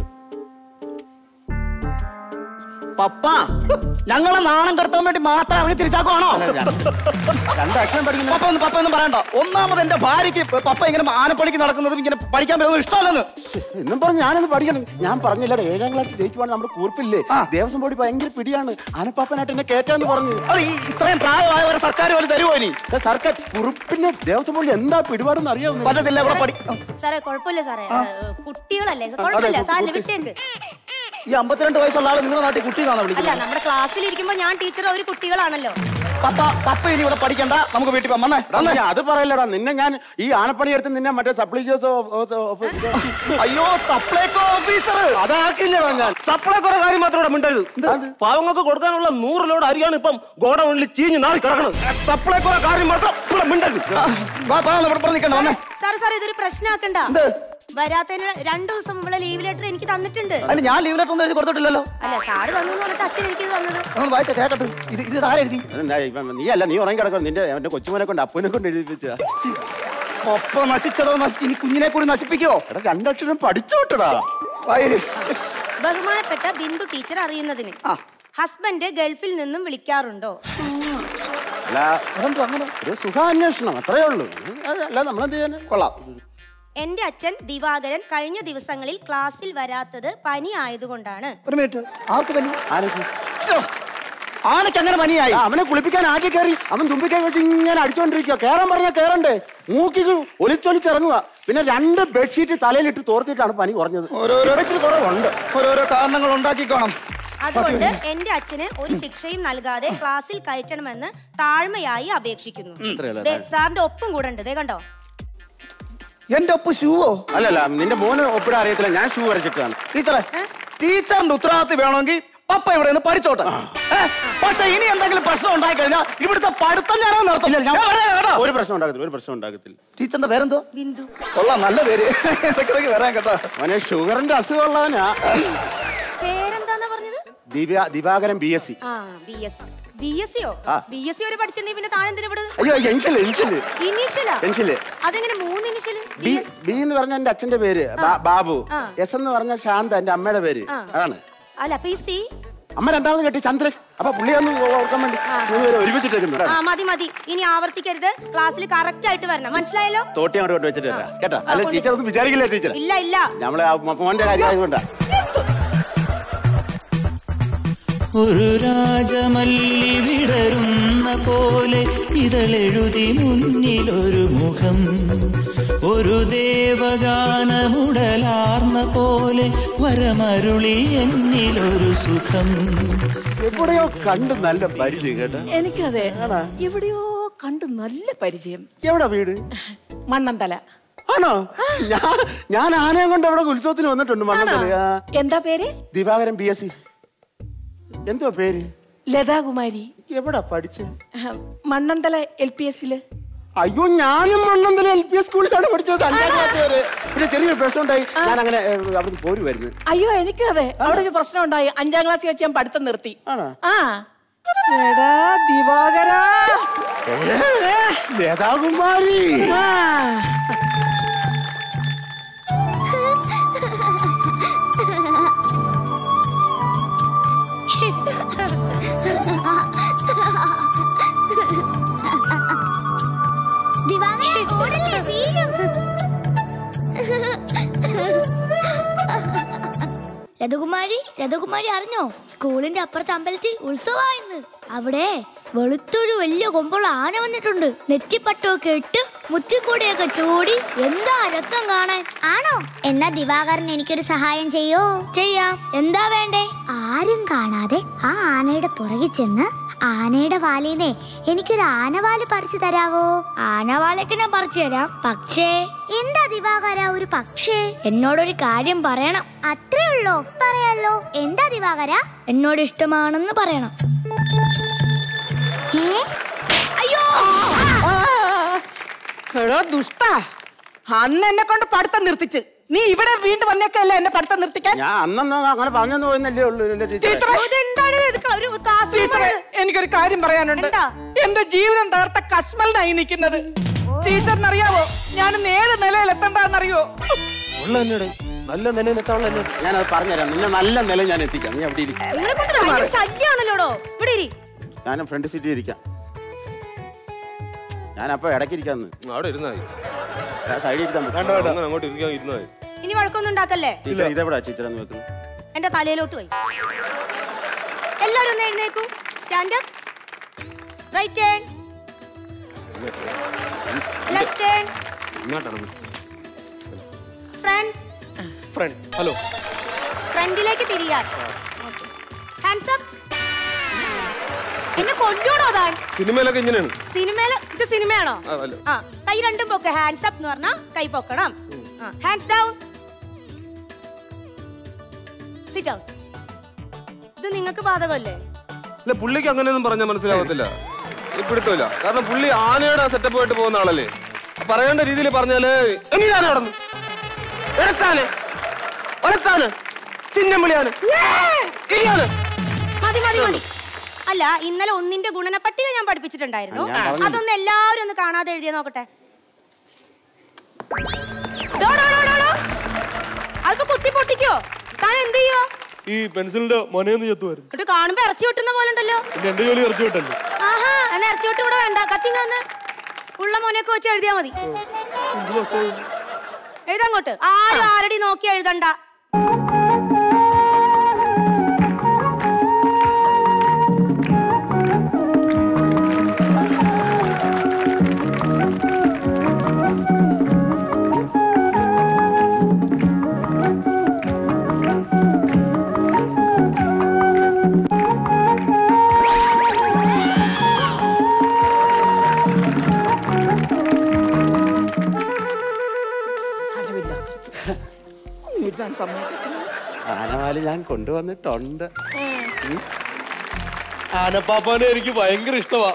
പപ്പ ഞങ്ങളെ നാണം കടത്താൻ വേണ്ടി മാത്രം ഇറങ്ങി തിരിച്ചാക്കുവാണോ രണ്ടക്ഷരം പഠിക്കുന്നു പപ്പ ഒന്നും പപ്പ ഒന്നും പറയണ്ട ഒന്നാമത് എന്റെ ഭാര്യയ്ക്ക് പപ്പ ഇങ്ങനെ ആനപ്പണിക്ക് നടക്കുന്നതും ഇങ്ങനെ പഠിക്കാൻ പറ്റുന്നത് ഇഷ്ടമല്ലെന്ന് എന്നും പറഞ്ഞ് ഞാനൊന്ന് പഠിക്കണം ഞാൻ പറഞ്ഞില്ല ഏഴാം ക്ലാസ് ജയിക്കുവാണ് നമ്മുടെ കുറിപ്പില്ലേ ദേവസ്വം ബോർഡ് ഭയങ്കര പിടിയാണ് ആനപ്പാപ്പനായിട്ട് എന്നെ കേറ്റാന്ന് പറഞ്ഞു അത് ഈ ഇത്രയും പ്രായമായ ഒരു സർക്കാർ പോലെ തരുമോ ഇനി സർക്കാർ കുറിപ്പിന്റെ ദേവസ്വം ബോർഡിൽ എന്താ പിടിപാടെന്ന് അറിയാവുന്ന പറ്റത്തില്ല ഇവിടെ പഠി സാറേ കുഴപ്പമില്ല സാറേ ഏ, കുട്ടികളല്ലേ കുഴപ്പമില്ല സാറിന് വിട്ടേക്ക് ഈ അമ്പത്തിരണ്ട് വയസ്സുള്ള ആള് നിങ്ങളുടെ നാട്ടിൽ കുട്ടികളാണ് അല്ല വിളിക്കുന്നത് നമ്മുടെ ക്ലാസ്സിൽ ഇരിക്കുമ്പോ ഞാൻ ടീച്ചർ ഒരു കുട്ടികളാണല്ലോ പപ്പ പപ്പ ഇനി ഇവിടെ പഠിക്കണ്ട നമുക്ക് വീട്ടിൽ പോകാം വന്നേ എടാ, നീ അത് പറയല്ലടാ നിന്നെ ഞാൻ ഈ ആനപ്പണി എടുത്ത് നിന്നെ മറ്റേ സപ്ലിക്കേഴ്സ് അയ്യോ സപ്ലൈകോ ഓഫീസർ അതാക്കില്ലടാ ഞാൻ സപ്ലൈ കാര്യം മാത്രം ഇവിടെ മിണ്ടരുത് പാവങ്ങൾക്ക് കൊടുക്കാനുള്ള നൂറ് ലോഡ് അരിയാണ് ഇപ്പം ഗോഡൌണിൽ ചീഞ്ഞ് നാളെ കിടക്കണം സപ്ലൈ കാര്യം മാത്രം ഇവിടെ മിണ്ടരുത് വന്നേ സാറ് സാർ ഇതൊരു പ്രശ്നമാക്കണ്ട വരാത്തതിന് രണ്ടു ദിവസം മുമ്പുള്ള ലീവ് ലെറ്റർ എനിക്ക് തന്നിട്ടുണ്ട് അല്ല ഞാൻ ലീവ് ലെറ്റർ ഒന്നും എഴുതി കൊടുത്തിട്ടില്ലല്ലോ അല്ല സാറ് തന്നു എന്ന് പറഞ്ഞിട്ട് അച്ഛൻ എനിക്ക് ഇത് തന്നത് ഒന്ന് വായിച്ച കേക്കട്ടെ ഇത് ഇത് ആരെഴുതി നീ അല്ല നീ ഉറങ്ങി കിടക്കണം നിന്റെ എന്റെ കൊച്ചുമോനെ കൊണ്ട് അപ്പനെ കൊണ്ട് എഴുതിപ്പിച്ച ഒപ്പം നശിച്ചതോ നശിച്ച് ഇനി കുഞ്ഞിനെ കൂടി നശിപ്പിക്കോ എടാ രണ്ടക്ഷരം പഠിച്ചോട്ടടാ ബഹുമാനപ്പെട്ട ബിന്ദു ടീച്ചർ അറിയുന്നതിന് ഹസ്ബൻഡ് ഗൾഫിൽ നിന്നും വിളിക്കാറുണ്ടോ അല്ല അതെന്തോ അങ്ങനെ ഒരു സുഖാന്വേഷണം അത്രേ ഉള്ളൂ അത് അല്ല നമ്മളെന്ത് ചെയ്യാൻ കൊള്ളാം എന്റെ അച്ഛൻ ദിവാകരൻ കഴിഞ്ഞ ദിവസങ്ങളിൽ ക്ലാസ്സിൽ വരാത്തത് പനി ആയതുകൊണ്ടാണ് ഒരു മിനിറ്റ് ആർക്ക് പനി ആനക്ക് ആനക്ക് അങ്ങനെ പനിയായി ആ, അവനെ കുളിപ്പിക്കാൻ ആറ്റി കയറി അവൻ തുമ്പിക്കൈ വെച്ച് ഇങ്ങനെ അടിച്ചോണ്ടിരിക്കുക കേറാൻ പറഞ്ഞാൽ കേറണ്ടേ മൂക്കി ഒലിച്ചൊലിച്ചിറങ്ങുക പിന്നെ രണ്ട് ബെഡ്ഷീറ്റ് തലയിലിട്ട് തോർത്തിട്ടാണ് പനി കുറഞ്ഞത് ഓരോരോ ഇച്ചിരി കുറവുണ്ട് ഓരോരോ കാരണങ്ങൾ ഉണ്ടാക്കിക്കോണം അതുകൊണ്ട് എന്റെ അച്ഛന് ഒരു ശിക്ഷയും നൽകാതെ ക്ലാസ്സിൽ കയറ്റണമെന്ന് താഴ്മയായി അപേക്ഷിക്കുന്നു ഇത്രയല്ലേ? ദേ, സാറിന്റെ ഒപ്പും കൂടെ ഉണ്ട് ദേ കണ്ടോ എന്റെ ഒപ്പ് ഷൂവോ അല്ലല്ല നിന്റെ മോന് ഒപ്പിടാൻ അറിയത്തില്ല ഞാൻ ഷൂ വരച്ചിട്ടാണ് ടീച്ചറെ ടീച്ചറിന്റെ ഉത്തരവാദിത്വം വേണമെങ്കിൽ പപ്പ ഇവിടെ നിന്ന് പഠിച്ചോട്ടെ ഏ? പക്ഷെ ഇനി എന്തെങ്കിലും പ്രശ്നം ഉണ്ടായി കഴിഞ്ഞാൽ ഇവിടുത്തെ പഠിത്തം ഞാനോ നടത്തും ഞാൻ പറയാം കേട്ടോ. ഒരു പ്രശ്നം ഉണ്ടാകത്തില്ല ഒരു പ്രശ്നം ഉണ്ടാകത്തില്ല ടീച്ചറിന്റെ പേരെന്തോ ബിന്ദു കൊള്ളാം നല്ല പേര് ഇടയ്ക്കിടയ്ക്ക് വരാൻ കേട്ടോ അവനെ ഷുഗറിന്റെ അസുഖമുള്ളവനാ പേരെന്താന്നാ പറഞ്ഞത് Divya Divakaran B S C ആ ബി എസ് ബി എസ് സിയോ ആ. ബി എസ് സി വരെ പഠിച്ചിട്ടുണ്ടെങ്കിൽ പിന്നെ താഴെ എന്തിനാ ഇവിടെ അയ്യോ എൻഷില് എൻഷില് ഇനീഷ്യലാ എൻഷില് അതെങ്ങനെ മൂന്ന് ഇനിഷ്യല് ബി ബി എന്ന് പറഞ്ഞ എന്റെ അച്ഛന്റെ പേര് ബാ- ബാബു ആ. എസ് എന്ന് പറഞ്ഞ ശാന്ത എന്റെ അമ്മയുടെ പേര് ആ. അതാണ് അല്ല അപ്പൊ ഈ സി അമ്മ രണ്ടാമത് കെട്ടി ചന്ദ്രൻ അപ്പൊ പുള്ളി ഒന്ന് ഓർക്കാൻ വേണ്ടി മൂന്നുപേരും ഒരുമിച്ചിട്ടേക്കുന്നു ആ മതി മതി ഇനി ആവർത്തിക്കരുത് ക്ലാസ്സിൽ കറക്റ്റ് ആയിട്ട് വരണം മനസ്സിലായല്ലോ തോട്ടി അങ്ങോട്ട് കൊണ്ട് വെച്ചിട്ട് വരാം കേട്ടോ അല്ല കൊണ്ട് ടീച്ചർ ഒന്നും വിചാരിക്കില്ല ടീച്ചർ ഇല്ല ഇല്ല നമ്മളെ ആ മോ- മോന്റെ കാര്യം ആയതുകൊണ്ടാ ഒരു രാജമല്ലി വിടരുന്ന ഉടലാർന്ന പോലെ ഇതളെഴുതി മുന്നിലൊരു മുഖം ഒരു ദേവഗാനമുടലാർന്ന പോലെ വരമരുളി എന്നിലൊരു സുഖം എവിടെയോ കണ്ട് നല്ല പരിചയം കേട്ടോ എനിക്കതെ എവിടെയോ കണ്ട് നല്ല പരിചയം എവിടെ വീട് മണ്ണന്തല ആണോ ഞാൻ ഞാൻ ആനയും കൊണ്ട് അവിടെ ഉത്സവത്തിന് വന്നിട്ടുണ്ട് മണ്ണത്തല് ആ. എന്താ പേര് ദിവാകരൻ ബി എസ് സി എന്തോ പേര് ലതാകുമാരി എവിടാ പഠിച്ചേ മണ്ണന്തല എൽ പി എസില് അയ്യോ ഞാനും മണ്ണന്തല എൽ പി എസ് സ്കൂളിലാണ് പഠിച്ചത് അഞ്ചാം ക്ലാസ് വരെ പിന്നെ ചെറിയൊരു പ്രശ്നം ഉണ്ടായി ഞാൻ അങ്ങനെ ഏ, അവിടുന്ന് പോരുമായിരുന്നു അയ്യോ എനിക്കും അതെ അവിടെ ഒരു പ്രശ്നം ഉണ്ടായി അഞ്ചാം ക്ലാസ്സിൽ വെച്ച് ഞാൻ പഠിത്തം നിർത്തി ആ എടാ ദിവാകരാ ലതാകുമാരി ആ. ദിവാകരൻ ഓടല്ലേ വീഴും രഘുകുമാരി രഘുകുമാരി അറിഞ്ഞോ സ്കൂളിന്റെ അപ്പുറത്തെ അമ്പലത്തിൽ ഉത്സവമായിരുന്നു അവിടെ വെളുത്തൊരു വലിയ കൊമ്പുള്ള ആന വന്നിട്ടുണ്ട് നെറ്റിപ്പട്ടമൊക്കെ ഇട്ട് മുത്തിക്കൂടിയൊക്കെ ചൂടി എന്താ രസം കാണാൻ ആണോ എന്നാ ദിവാകരൻ എനിക്കൊരു സഹായം ചെയ്യോ ചെയ്യാം എന്താ വേണ്ടേ ആരും കാണാതെ ആ ആനയുടെ പുറകിൽ ചെന്ന് ആനയുടെ വാലിനെ എനിക്കൊരു ആനവാല് പറിച്ചു തരാവോ ആനവാലൊക്കെ ഞാൻ പറിച്ചു തരാം പക്ഷേ എന്താ ദിവാകര ഒരു പക്ഷേ എന്നോടൊരു കാര്യം പറയണം അത്രേ ഉള്ളോ പറയാലോ എന്താ ദിവാകര എന്നോട് ഇഷ്ടമാണെന്ന് പറയണം ഏ അയ്യോ എടോ ദുഷ്ട അന്ന് എന്നെ കൊണ്ട് പഠിത്തം നിർത്തിച്ച് നീ ഇവിടെ വീണ്ടും വന്നേക്കല്ല എന്നെ പഠിത്തം നിർത്തിക്കാൻ ഞാൻ അന്നൊന്നും അങ്ങനെ പറഞ്ഞെന്ന് പോയെന്നല്ലേ ഉള്ളൂ എന്റെ ടീച്ചറെ ടീച്ചറെ എനിക്കൊരു കാര്യം പറയാനുണ്ട് എന്റെ ജീവിതം തകർത്ത കശ്മലിനായി നിൽക്കുന്നത് ടീച്ചറിനറിയാവോ ഞാൻ ഇന്ന് ഏത് നിലയിൽ എത്തണ്ടെന്നറിയോ ഉള്ള എന്നോട് നല്ല നിലയിലെത്താനുള്ള എന്നോട് ഞാനത് പറഞ്ഞുതരാം നിന്നെ നല്ല നില ഞാൻ എത്തിക്കാം നീ അവിടെ ഇരിക്കും നിങ്ങളെ കൊണ്ട് ഭയങ്കര ശല്യാണല്ലോടോ ഇവിടെ ഇരി ഞാനും ഫ്രണ്ട് സീറ്റിൽ ഇരിക്കാം ഞാൻ അപ്പൊ ഇടയ്ക്ക് ഇരിക്കാന്ന് അവിടെ ഇരുന്നായി സൈഡിൽ ഇരുത്താൻ വേണ്ട വേണ്ട അങ്ങനെ അങ്ങോട്ട് ഇരിക്കാൻ ഇരുന്നായി ഇനി വഴക്കൊന്നും ഉണ്ടാക്കല്ലേ ടീച്ചർ ഇതെവിടാ ടീച്ചർ എന്ന് വെക്കുന്നു എന്റെ തലയിലോട്ട് പോയി എല്ലാവരും ഒന്ന് എഴുന്നേക്കൂ stand up right turn left turn front front hello ഫ്രണ്ടിലേക്ക് തിരിയാൻ ഹാൻഡ്സ് അപ്പ് എന്നെ കൊല്ലോണോ താൻ സിനിമയിലൊക്കെ ഇങ്ങനെയാണ് സിനിമയില് ഇത് സിനിമയാണോ ആ, അല്ല. ആ കൈ രണ്ടും പൊക്കെ ഹാൻഡ്സ് അപ്പ് എന്ന് പറഞ്ഞാ കൈ പൊക്കണം ഹാൻഡ്സ് ഡൗൺ സിറ്റ് ഡൗൺ ഇത് നിങ്ങൾക്ക് ബാധകമല്ലേ ഇല്ല പുള്ളിക്ക് അങ്ങനെയൊന്നും പറഞ്ഞാൽ മനസ്സിലാവത്തില്ല ഇപ്പിടുത്തില്ല കാരണം പുള്ളി ആനയുടെ സെറ്റപ്പ് ആയിട്ട് പോകുന്ന ആളല്ലേ പറയേണ്ട രീതിയിൽ പറഞ്ഞാല് ഇനിയാണ് നടന്നു എടുത്താന് ഒരത്താന് ചിഹ്നം വിളിയാന് ഇനിയാണ് മതി മതി മതി അല്ല ഇന്നലെ ഒന്നിന്റെ ഗുണന പട്ടിക ഞാൻ പഠിപ്പിച്ചിട്ടുണ്ടായിരുന്നു ഞാൻ പറഞ്ഞു. അതൊന്ന് എല്ലാവരും ഒന്ന് കാണാതെ എഴുതിയ നോക്കട്ടെ ഡോ, ഡോ, ഡോ, ഡോ, ഡോ. അല്പം കുത്തി പൊട്ടിക്കോ താൻ എന്ത് ചെയ്യോ ഈ പെൻസിലിന്റെ മൊനയെന്ന് ചെത്തുമായിരുന്നു എന്നിട്ട് കാണുമ്പോ ഇറച്ചി വെട്ടുന്ന പോലെ ഉണ്ടല്ലോ പിന്നെ എന്റെ ജോലി ഇറച്ചി വിട്ടല്ലേ ആഹാ എന്നാ ഇറച്ചി വെട്ട് ഇവിടെ വേണ്ട കത്തിങ്ങന്ന് ഉള്ള മോനെയൊക്കെ വെച്ച് എഴുതിയാ മതി എഴുതങ്ങോട്ട് ആരും ആരടി നോക്കി എഴുതണ്ട എഴുതാൻ സമ്മതിക്കത്തില്ല ആനവാല് ഞാൻ കൊണ്ടുവന്നിട്ടുണ്ട് ഉം. ആനപ്പാപ്പാനെ എനിക്ക് ഭയങ്കര ഇഷ്ടമാ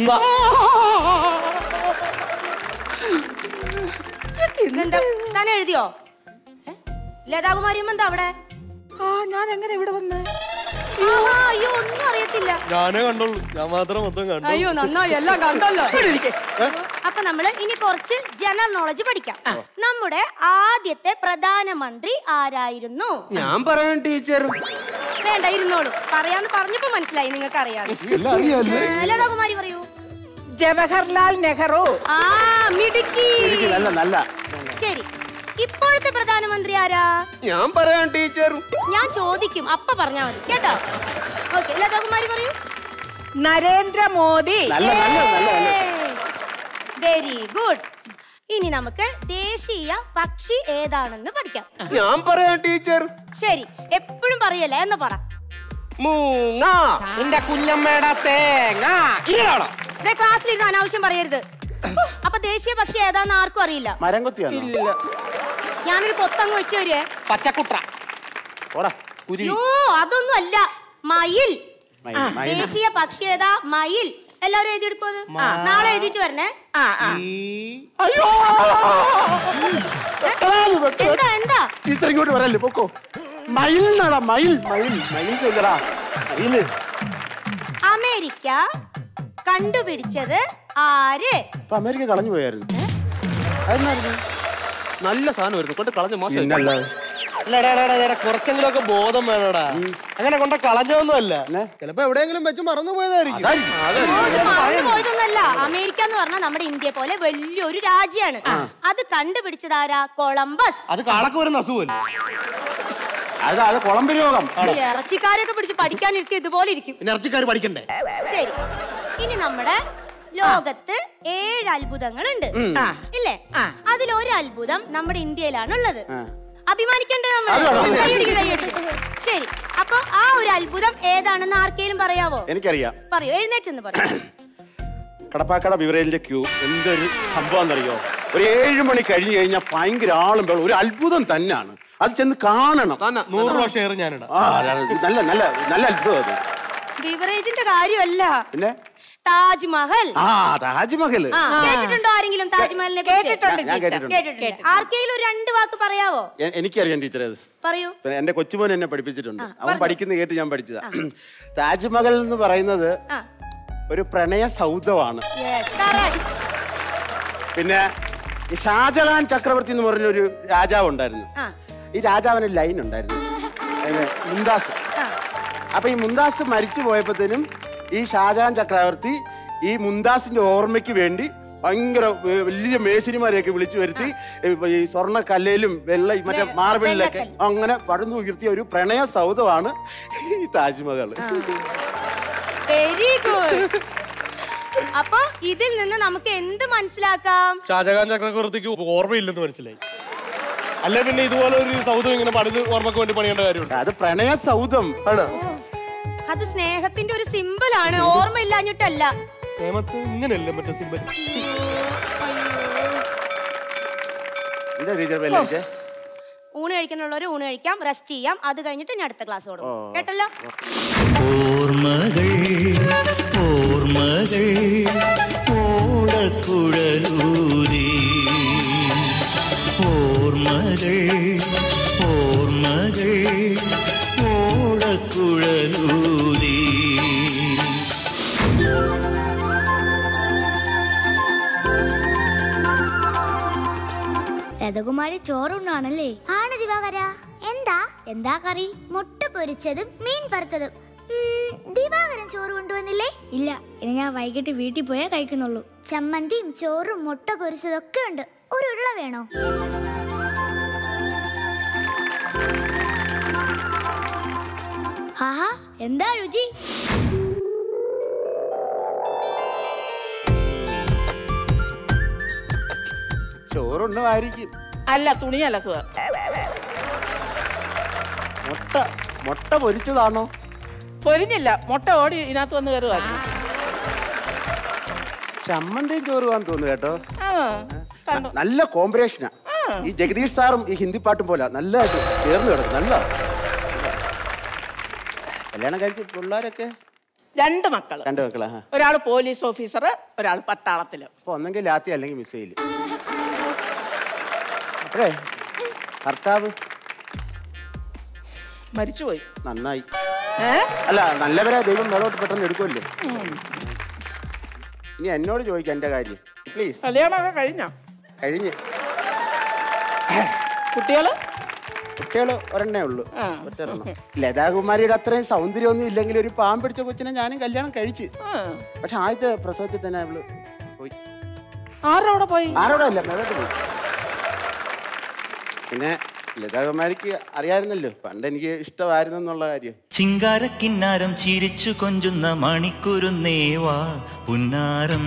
ഇതെന്താ താൻ എഴുതിയോ ഏ? ലതാകുമാരിയമ്മ എന്താ അവിടെ ആ ഞാൻ എങ്ങനെ ഇവിടെ വന്ന് ആഹാ, അയ്യോ ഒന്നും അറിയത്തില്ല ഞാനേ കണ്ടുള്ളൂ ഞാൻ മാത്രം മൊത്തം കണ്ടു അയ്യോ നന്നായി എല്ലാം കണ്ടല്ലോ അപ്പൊ നമ്മള് ഇനി കുറച്ച് ജനറൽ നോളജ് പഠിക്കാം നമ്മുടെ ആദ്യത്തെ പ്രധാനമന്ത്രി ആരായിരുന്നു ഞാൻ പറയാൻ ടീച്ചർ വേണ്ട ഇരുന്നോളൂ പറയാന്ന് പറഞ്ഞപ്പോ മനസ്സിലായി നിങ്ങൾക്ക് അറിയാം എല്ലാം അറിയാല്ലേ? ലതാകുമാരി പറയൂ ജവഹർലാൽ നെഹ്റു ആ മിടുക്കി എനിക്ക് നല്ല നല്ല ശരി ഇപ്പോഴത്തെ പ്രധാനമന്ത്രി ആരാ ഞാൻ പറയാൻ ടീച്ചർ ഞാൻ ചോദിക്കും അപ്പ പറഞ്ഞാ മതി കേട്ടോ ഓക്കെ ലതാകുമാരി പറയൂ നരേന്ദ്രമോദി നല്ല നല്ല നല്ല നല്ല വെരി ഗുഡ് ഇനി നമുക്ക് ദേശീയ പക്ഷി ഏതാണെന്ന് പഠിക്കാം ഞാൻ പറയാം ടീച്ചർ ശരി എപ്പോഴും പറയല്ലേ എന്ന് പറ മൂങ്ങ നിന്റെ കുഞ്ഞമ്മയുടെ തേങ്ങ ഇല്ലടാ ദേ ക്ലാസ്സിൽ ഇരുന്ന് അനാവശ്യം പറയരുത് അപ്പൊ ദേശീയ പക്ഷി ഏതാന്ന് ആർക്കും അറിയില്ല മരം കൊത്തിയാണോ ഇല്ല ഞാനൊരു കൊത്തങ്ങ് വെച്ച് വരുവേ പച്ചക്കുട്ട ഓടാ കുരി യോ അതൊന്നും അല്ല മയിൽ മയിൽ, ആ, മയിൽ. ദേശീയ പക്ഷി ഏതാ മയിൽ എല്ലാവരും എഴുതിയെടുക്കും അത് മാ- നാളെ എഴുതിയിട്ട് വരണേ അയ്യോ എന്താ എന്താ ടീച്ചർ ഇങ്ങോട്ട് വരല്ലേ പൊക്കോ മയിൽ എന്നാടാ മയിൽ മയിൽ മയിൽ ചെല്ലടാ മയില് അമേരിക്ക കണ്ടുപിടിച്ചത് ആര് ഇപ്പൊ അമേരിക്ക കളഞ്ഞു പോയായിരുന്നു അതെന്നായിരുന്നു നല്ല സാധനമായിരുന്നു കൊണ്ട് കളഞ്ഞ മോശം പിന്നല്ല. കുറച്ചെങ്കിലും ഒക്കെ ബോധം വേണടാ അങ്ങനെ കൊണ്ട കളഞ്ഞൊന്നും അല്ല ചിലപ്പോ എവിടെയെങ്കിലും വെച്ച് മറന്നു പോയതായിരിക്കും ഓ, ഇത് മറന്നു പോയതൊന്നല്ല അമേരിക്ക എന്ന് പറഞ്ഞാൽ നമ്മുടെ ഇന്ത്യ പോലെ വലിയൊരു രാജ്യമാണ് അത് കണ്ടുപിടിച്ചത് ആരാ കൊളംബസ് അത് കാളക്ക് വരുന്ന അസുഖമല്ലേ അത് അത് കുളമ്പ് രോഗം ഈ ഇറച്ചിക്കാരൊക്കെ പിടിച്ച് പഠിക്കാനിരുത്തി ഇതുപോലെ ഇരിക്കും പിന്നെ ഇറച്ചിക്കാർ പഠിക്കണ്ടേ ശരി ഇനി നമ്മുടെ ലോകത്ത് ഏഴ് അത്ഭുതങ്ങളുണ്ട് ഉം. ആ, ഇല്ലേ അതിൽ ഒരു അത്ഭുതം നമ്മുടെ ഇന്ത്യയിലാണുള്ളത് അഭിമാനിക്കണ്ടേ നമ്മൾ അത് വേണം. കൈയടിക്ക്, കൈയടിക്ക്. ശരി അപ്പൊ ആ ഒരു അത്ഭുതം ഏതാണെന്ന് ആർക്കെങ്കിലും പറയാവോ എനിക്കറിയാം പറയൂ എഴുന്നേറ്റെന്ന് പറയൂ കടപ്പാക്കട ബിവറേജിന്റെ ക്യൂ എന്തൊരു സംഭവം എന്നറിയോ ഒരു ഏഴ് മണി കഴിഞ്ഞു കഴിഞ്ഞാൽ ഭയങ്കര ആളും ബഹളവും. ഒരു അത്ഭുതം തന്നെയാണ് അത് ചെന്ന് കാണണം നൂറ് രൂപ ഷെയർ ഞാനിടാം ആ അത് നല്ല നല്ല നല്ല അത്ഭുതം അത് ബിവറേജിന്റെ കാര്യമല്ല പിന്നെ താജ്മഹൽ ആ താജ്മഹൽ ആ, കേട്ടിട്ടുണ്ടോ ആരെങ്കിലും താജ്മഹലിനെ കുറിച്ച്? കേട്ടിട്ടുണ്ട്, ഞാൻ കേട്ടിട്ടുണ്ട്. കേട്ടിട്ടുണ്ട് ആർക്കെങ്കിലും ഒരു രണ്ട് വാക്ക് പറയാവോ എ- എനിക്കറിയാം ടീച്ചറെ അത് പറയൂ പിന്നെ എന്റെ കൊച്ചുമോൻ എന്നെ പഠിപ്പിച്ചിട്ടുണ്ട് അവൻ പഠിക്കുന്ന കേട്ട് ഞാൻ പഠിച്ചതാ താജ്മഹൽ എന്ന് പറയുന്നത് ആ. ഒരു പ്രണയ സൗധമാണ് Yes, correct. പിന്നെ ഈ ഷാജഹാൻ ചക്രവർത്തി എന്ന് പറഞ്ഞൊരു രാജാവ് ഉണ്ടായിരുന്നു ആ. ഈ രാജാവിന് ലൈൻ ഉണ്ടായിരുന്നു അതിന് മുന്താസ് അപ്പൊ ഈ മുന്താസ് മരിച്ചു പോയപ്പോഴത്തേനും ഈ ഷാജഹാൻ ചക്രവർത്തി ഈ മുന്താസിന്റെ ഓർമ്മയ്ക്ക് വേണ്ടി ഭയങ്കര വ- വലിയ മേശരിമാരെയൊക്കെ വിളിച്ചു വരുത്തി ഈ- ഈ സ്വർണ്ണ കല്ലിലും വെള്ള ഈ മറ്റേ മാർബിളിലൊക്കെ അങ്ങനെ പടന്നു ഉയർത്തിയ ഒരു പ്രണയ സൗധമാണ് ഈ താജ്മഹൽ വെരി ഗുഡ് അപ്പൊ ഇതിൽ നിന്ന് നമുക്ക് എന്ത് മനസ്സിലാക്കാം ഷാജഹാൻ ചക്രവർത്തിക്ക് ഓർമ്മയില്ലെന്ന് മനസ്സിലായി അല്ലെ പിന്നെ ഇതുപോലെ ഒരു സൗദം ഇങ്ങനെ പണിത് ഓർമ്മക്ക് വേണ്ടി പണിയേണ്ട കാര്യമുണ്ട് അത് പ്രണയ സൗധം ആണ് അത് സ്നേഹത്തിന്റെ ഒരു സിമ്പിൾ ആണ് ഓർമ്മയില്ലാഞ്ഞിട്ടല്ല പ്രേമത്ത് ഇങ്ങനെയല്ലേ മറ്റേ സിമ്പൽ എന്താ ടീച്ചർ വെല്ലിച്ചേ ഊണ് കഴിക്കാനുള്ളവർ ഊണ് കഴിക്കാം റെസ്റ്റ് ചെയ്യാം അത് കഴിഞ്ഞിട്ട് ഞാൻ അടുത്ത ക്ലാസ് തുടങ്ങും ഓ. കേട്ടല്ലോ ഓർമ്മകൾ ഓർമ്മകൾ ഓടക്കുഴലൂരി ഓർമ്മകൾ ഓർമ്മകൾ ഓടക്കുഴലൂരി രഥകുമാരി ചോറുണ്ണാണല്ലേ ആണ് ദിവാകര എന്താ എന്താ കറി മുട്ട പൊരിച്ചതും മീൻ വറുത്തതും ഉം, ദിവാകരൻ ചോറ് കൊണ്ടുവന്നില്ലേ ഇല്ല ഇനി ഞാൻ വൈകിട്ട് വീട്ടിൽ പോയാ കഴിക്കുന്നുള്ളൂ ചമ്മന്തിയും ചോറും മുട്ട പൊരിച്ചതൊക്കെ ഉണ്ട് ഒരു ഉരുള വേണോ ആഹാ എന്താ രുചി ചോറുണ്ണുമായിരിക്കും അല്ല തുണി അലക്കുക മുട്ട മുട്ട പൊരിച്ചതാണോ പൊരിഞ്ഞില്ല മുട്ട ഓടി ഇതിനകത്ത് വന്ന് കയറുമായിരുന്നു ചമ്മന്തിയും ചോറുവാന്ന് തോന്നുന്നു കേട്ടോ ആ കണ്ടു നല്ല കോമ്പിനേഷനാ ഈ ജഗദീഷ് സാറും ഈ ഹിന്ദി പാട്ടും പോലെ നല്ലതായിട്ട് ചേർന്ന് കിടക്കും നല്ല കല്യാണം കഴിച്ച പിള്ളേരൊക്കെ രണ്ട് മക്കള് രണ്ട് മക്കളാ ആ. ഒരാൾ പോലീസ് ഓഫീസർ ഒരാൾ പട്ടാളത്തില് അപ്പൊ ഒന്നെങ്കിൽ ലാത്തി അല്ലെങ്കിൽ മിസൈല് അപ്പോഴേ ഭർത്താവ് മരിച്ചുപോയി നന്നായി ഏ അല്ല നല്ലവരാ ദൈവം മേളോട്ട് പെട്ടെന്ന് എടുക്കുമല്ലോ ഉം. ഇനി എന്നോട് ചോദിക്കാം എന്റെ കാര്യം പ്ലീസ് കല്യാണമൊക്കെ കഴിഞ്ഞോ കഴിഞ്ഞ് കുട്ടികള് കുട്ടികൾ ഒരെണ്ണേ ഉള്ളൂ ആ. ഒറ്റൊരെണ്ണം ലതാകുമാരിയുടെ അത്രയും സൗന്ദര്യമൊന്നും ഇല്ലെങ്കിൽ ഒരു പാവം പിടിച്ച കൊച്ചിനെ ഞാനും കല്യാണം കഴിച്ച് പക്ഷെ ആദ്യത്തെ പ്രസവത്തിൽ തന്നെ അവള് പോയി ആരുടെ കൂടെ പോയി ആരോടെ അല്ല മേളോട്ട് പോയി പിന്നെ ലതാകുമാരിക്ക് അറിയാമായിരുന്നല്ലോ പണ്ട് എനിക്ക് ഇഷ്ടമായിരുന്നു എന്നുള്ള കാര്യം ചിങ്കാരക്കിന്നാരം ചിരിച്ചു കൊഞ്ചുന്ന മണിക്കുരുന്നേവാ പുന്നാരം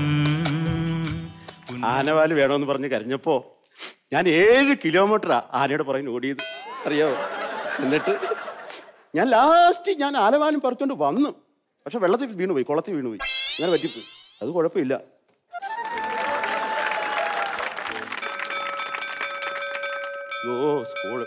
ആനവാല് വേണമെന്ന് പറഞ്ഞ് കരഞ്ഞപ്പോ ഞാൻ ഏഴ് കിലോമീറ്ററാ ആനയുടെ പുറകിന് ഓടിയത് അറിയാമോ എന്നിട്ട് ഞാൻ ലാസ്റ്റ് ഞാൻ ആനവാലും പറിച്ചോണ്ട് വന്നു പക്ഷെ വെള്ളത്തിൽ വീണുപോയി കുളത്തിൽ വീണുപോയി അങ്ങനെ പറ്റിപ്പോയി അത് കുഴപ്പമില്ല ഓ സ്കൂള്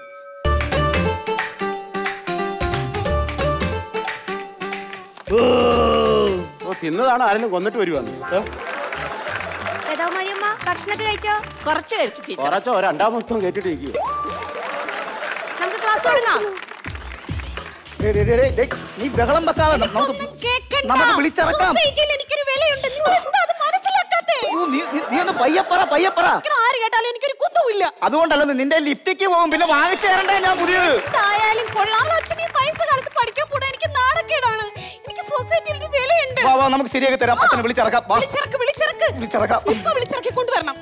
ഓ തിന്നതാണ് ആരെങ്കിലും കൊന്നിട്ട് വരുവാന്ന് ലതാകുമാരിയമ്മ ഭക്ഷണമൊക്കെ കഴിച്ചോ കുറച്ച് കഴിച്ചു കുറച്ചോ രണ്ടാം മൊത്തം കേട്ടിട്ട് ഇരിക്കുക നമുക്ക് ക്ലാസ് തുടങ്ങാം നീ ബഹളം വെക്കാതെ നമുക്ക് നമുക്ക് വിളിച്ചിറക്കാം സൊസൈറ്റിയിൽ എനിക്കൊരു വിലയുണ്ട് നിങ്ങൾ എന്താ അത് മനസ്സിലാക്കാത്തെ അയ്യോ, നീ- നീ- നീ ഒന്ന് പയ്യപ്പറ പയ്യപ്പറ ആര് കേട്ടാലും എനിക്കൊരു കുന്തവുമില്ല അതുകൊണ്ടല്ലെന്ന് നിന്റെ ലിഫ്റ്റിക്ക് പോകും പിന്നെ വാങ്ങിച്ചു തരണ്ടേ ഞാൻ പുതിയത് എന്തായാലും കൊള്ളാം അച്ഛൻ ഈ പൈസ കാലത്ത് പഠിക്കാൻ പോടാ എനിക്ക് നാണക്കേടാണ് എനിക്ക് സൊസൈറ്റിയിൽ ഒരു വിലയുണ്ട് വാ വാ നമുക്ക് ശരിയാക്കി തരാം അച്ഛനെ വിളിച്ചിറക്കാം വാ വിളിച്ചിറക്ക് വിളിച്ചിറക്ക് വിളിച്ചിറക്കാം ഇപ്പൊ വിളിച്ചിറക്കി കൊണ്ടുവരണം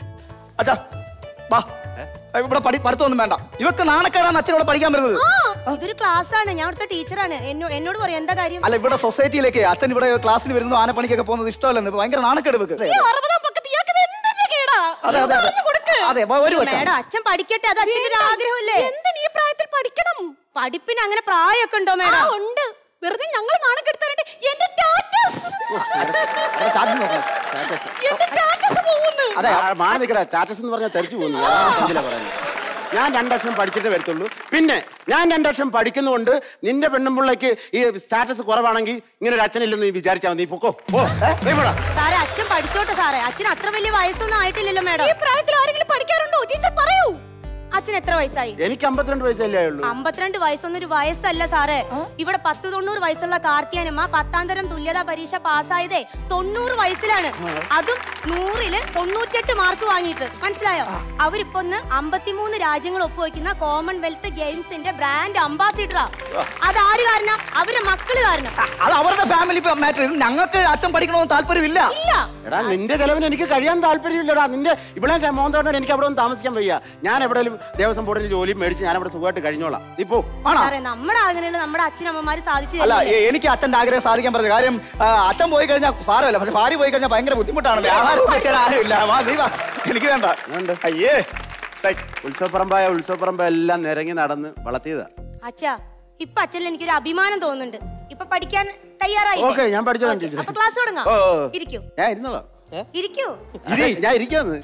അച്ഛാ വാ ഇവിടെ പഠി പഠിത്തമൊന്നും വേണ്ട ഇവക്ക് നാണക്കേടാണ് അച്ഛൻ ഇവിടെ പഠിക്കാൻ വരുന്നത് ആ, ഇതൊരു ക്ലാസ് ആണ് ഞാൻ ഇവിടുത്തെ ടീച്ചറാണ് എന്നോ- എന്നോട് പറയാം എന്താ കാര്യം അല്ല ഇവിടെ സൊസൈറ്റിയിലേക്ക് അച്ഛൻ ഇവിടെ ക്ലാസ്സിൽ വരുന്നു ആനപ്പണിക്കൊക്കെ പോകുന്നത് ഇഷ്ടമല്ലെന്ന് ഇപ്പൊ ഭയങ്കര നാണക്കേട് ഇവക്ക് ഈ അറുപതാം പക്കത്ത് ഇയാൾക്ക് ഇത് എന്തിന്റെ കേടാ? അതെ, അതെ, അതെ. തുറന്ന് കൊടുക്ക്. അതെ, വാ, വരൂ അച്ഛാ. മേഡം അച്ഛൻ പഠിക്കട്ടെ അത് അച്ഛന്റെ ഒരു ആഗ്രഹമല്ലേ എന്തിന് ഈ പ്രായത്തിൽ പഠിക്കണം പഠിപ്പിന് അങ്ങനെ പ്രായമൊക്കെ ഉണ്ടോ മേഡം ഉണ്ട് വെറുതെ ഞങ്ങൾ നാണം കെടുത്താനായിട്ട് എന്റെ ടാറ്റസ് സ്റ്റാറ്റസ് നോക്കണം സ്റ്റാറ്റസ് എന്റെ ടാറ്റസ് പോകുന്നു അതെ മാറി നിൽക്കട സ്റ്റാറ്റസ് എന്ന് പറഞ്ഞാൽ തെറിച്ചു പോകുന്നു എന്തിനാ പറയുന്നത് ഞാൻ രണ്ടക്ഷരം പഠിച്ചിട്ടേ വരത്തുള്ളൂ പിന്നെ ഞാൻ രണ്ടക്ഷരം പഠിക്കുന്നതുകൊണ്ട് നിന്റെ പെണ്ണുമ്പിള്ളയ്ക്ക് ഈ സ്റ്റാറ്റസ് കുറവാണെങ്കിൽ ഇങ്ങനെ ഒരു അച്ഛനില്ലെന്ന് നീ വിചാരിച്ചാൽ മതി നീ പൊക്കോ ഓ നീ പോടാ. സാറേ അച്ഛൻ പഠിച്ചോട്ടെ സാറേ അച്ഛൻ അത്ര വലിയ വയസ്സൊന്നും ആയിട്ടില്ലല്ലോ മേഡം ഈ പ്രായത്തിൽ ആരെങ്കിലും പഠിക്കാറുണ്ടോ ടീച്ചർ പറയൂ അച്ഛൻ എത്ര വയസ്സായി എനിക്ക് അമ്പത്തിരണ്ട് വയസ്സല്ലേ ഉള്ളൂ അമ്പത്തിരണ്ട് വയസ്സൊന്നൊരു വയസ്സല്ല സാറേ ഇവിടെ പത്ത് തൊണ്ണൂറ് വയസ്സുള്ള കാർത്തിയാനമ്മ പത്താം തരം തുല്യതാ പരീക്ഷ പാസ്സായതേ തൊണ്ണൂറ് വയസ്സിലാണ് അതും നൂറില് തൊണ്ണൂറ്റെട്ട് മാർക്ക് വാങ്ങിയിട്ട് മനസ്സിലായോ അവരിപ്പോ ഒന്ന് അമ്പത്തിമൂന്ന് രാജ്യങ്ങൾ ഒപ്പുവെക്കുന്ന കോമൺവെൽത്ത് ഗെയിംസിന്റെ ബ്രാൻഡ് അംബാസിഡറാ അതാര് കാരണം അവരുടെ മക്കള് കാരണം അത് അവരുടെ ഫാമിലി മാറ്റർ ഇത് ഞങ്ങൾക്ക് അച്ഛൻ പഠിക്കണമെന്ന് താല്പര്യമില്ല ഇല്ല എടാ നിന്റെ ചെലവിന് എനിക്ക് കഴിയാൻ താല്പര്യമില്ലടാ നിന്റെ ഇവിടെ മോന്തോട്ടൻ എനിക്ക് അവിടെ ഒന്നും താമസിക്കാൻ വയ്യ ഞാൻ എവിടെയും ദേവസ്വം ബോർഡിന്റെ ജോലി മേടിച്ച് ഞാൻ അവിടെ സുഖമായിട്ട് കഴിഞ്ഞോളാം നീ പോ സാറേ നമ്മുടെ ആഗ്രഹമുള്ള നമ്മുടെ അച്ഛനമ്മമാര് സാധിച്ചു അല്ല തരില്ലേ? എ- എനിക്ക് അച്ഛന്റെ ആഗ്രഹം സാധിക്കാൻ പറ്റും കാര്യം ആ, അച്ഛൻ പോയി കഴിഞ്ഞാൽ സാരമല്ല പക്ഷെ ഭാര്യ പോയി കഴിഞ്ഞാൽ ഭയങ്കര ബുദ്ധിമുട്ടാണല്ലോ ആഹാരം വെച്ചാൽ ആരുമില്ല വാ നീ വാ എനിക്ക് വേണ്ട അയ്യേ ഉത്സവപ്പറമ്പായ ഉത്സവപ്പറമ്പ എല്ലാം നിരങ്ങി നടന്ന് വളർത്തിയതാ അച്ഛാ ഇപ്പൊ അച്ഛനിൽ എനിക്കൊരു അഭിമാനം തോന്നുന്നുണ്ട് ഇപ്പൊ പഠിക്കാൻ തയ്യാറായി ഓക്കെ ഞാൻ പഠിച്ചോളാം ടീച്ചർ അപ്പൊ ക്ലാസ് തുടങ്ങാം ഓ, ഓ. ഇരിക്കൂ ഞാൻ ഇരുന്നോളാം ഇരിക്കൂ ഞാൻ ഇരിക്കാന്ന്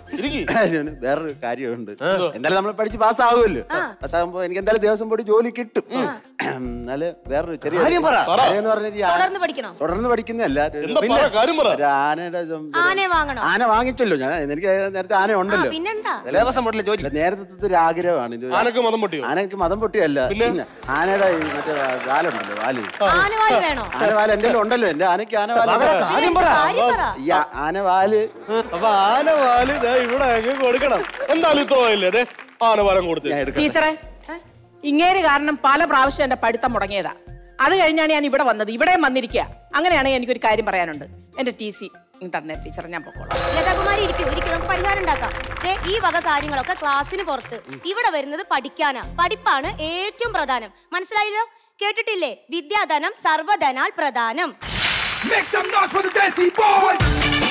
വേറൊരു കാര്യമുണ്ട് എന്തായാലും നമ്മൾ പഠിച്ച് പാസ്സാവുമല്ലോ പാസ്സാകുമ്പോ എനിക്ക് എന്തായാലും ദേവസ്വം ബോർഡ് ജോലി കിട്ടും എന്നാല് വേറൊരു ചെറിയ കാര്യം പറ. കാര്യം എന്ന് പറഞ്ഞാൽ ഈ ആ- തുടർന്ന് പഠിക്കണം തുടർന്ന് പഠിക്കുന്നതല്ല എന്താ പറ, കാര്യം പറ. ഒരു ആനയുടെ സം- ആനയെ വാങ്ങണം ആന വാങ്ങിച്ചല്ലോ ഞാൻ എനിക്ക് നേരത്തെ ആന ആ, ഉണ്ടല്ലോ പിന്നെന്താ ദേവസ്വം ബോർഡിലെ ജോലി നേരത്തെ ഒരു ആഗ്രഹമാണ് ഇത് ഒരു- ആനക്ക് മതം പൊട്ടിയോ ആനക്ക് മതം പൊട്ടിയല്ല പിന്നെ ആനയുടെ ഈ മറ്റേ വാലുണ്ടല്ലോ വാല് ആനവാലി വേണോ ആനവാല് എന്റെ ഉണ്ടല്ലോ എന്റെ ആനക്ക് ആനവാല് കാര്യം പറ. കാര്യം പറ ഈ ആ- ആനവാല് അപ്പൊ ആനവാല് ദേ ഇവിടെ അങ്ങ് കൊടുക്കണം എന്തായാലും ഇത്ര ആയില്ലേ അതെ ആനവാലം കൊടുത്ത് ഞാൻ എടുക്കട്ടെ ടീച്ചറെ ഇങ്ങേര് കാരണം പല പ്രാവശ്യം എന്റെ പഠിത്തം മുടങ്ങിയതാ അത് കഴിഞ്ഞാണ് ഞാൻ ഇവിടെ വന്നത് ഇവിടെയും വന്നിരിക്കുക അങ്ങനെയാണെങ്കിൽ എനിക്കൊരു കാര്യം പറയാനുണ്ട് എന്റെ ടി സി തന്നെ ടീച്ചർ ഞാൻ പൊക്കോളാം ലതാകുമാരി ഇരിക്കൂ ഇരിക്കൂ നമുക്ക് പരിഹാരം ഉണ്ടാക്കാം ദേ, ഈ വക കാര്യങ്ങളൊക്കെ ക്ലാസ്സിന് പുറത്ത് ഇവിടെ വരുന്നത് പഠിക്കാനാ പഠിപ്പാണ് ഏറ്റവും പ്രധാനം മനസ്സിലായല്ലോ കേട്ടിട്ടില്ലേ വിദ്യാധനം സർവധനാൽ പ്രധാനം Make some noise for the Desi Boys!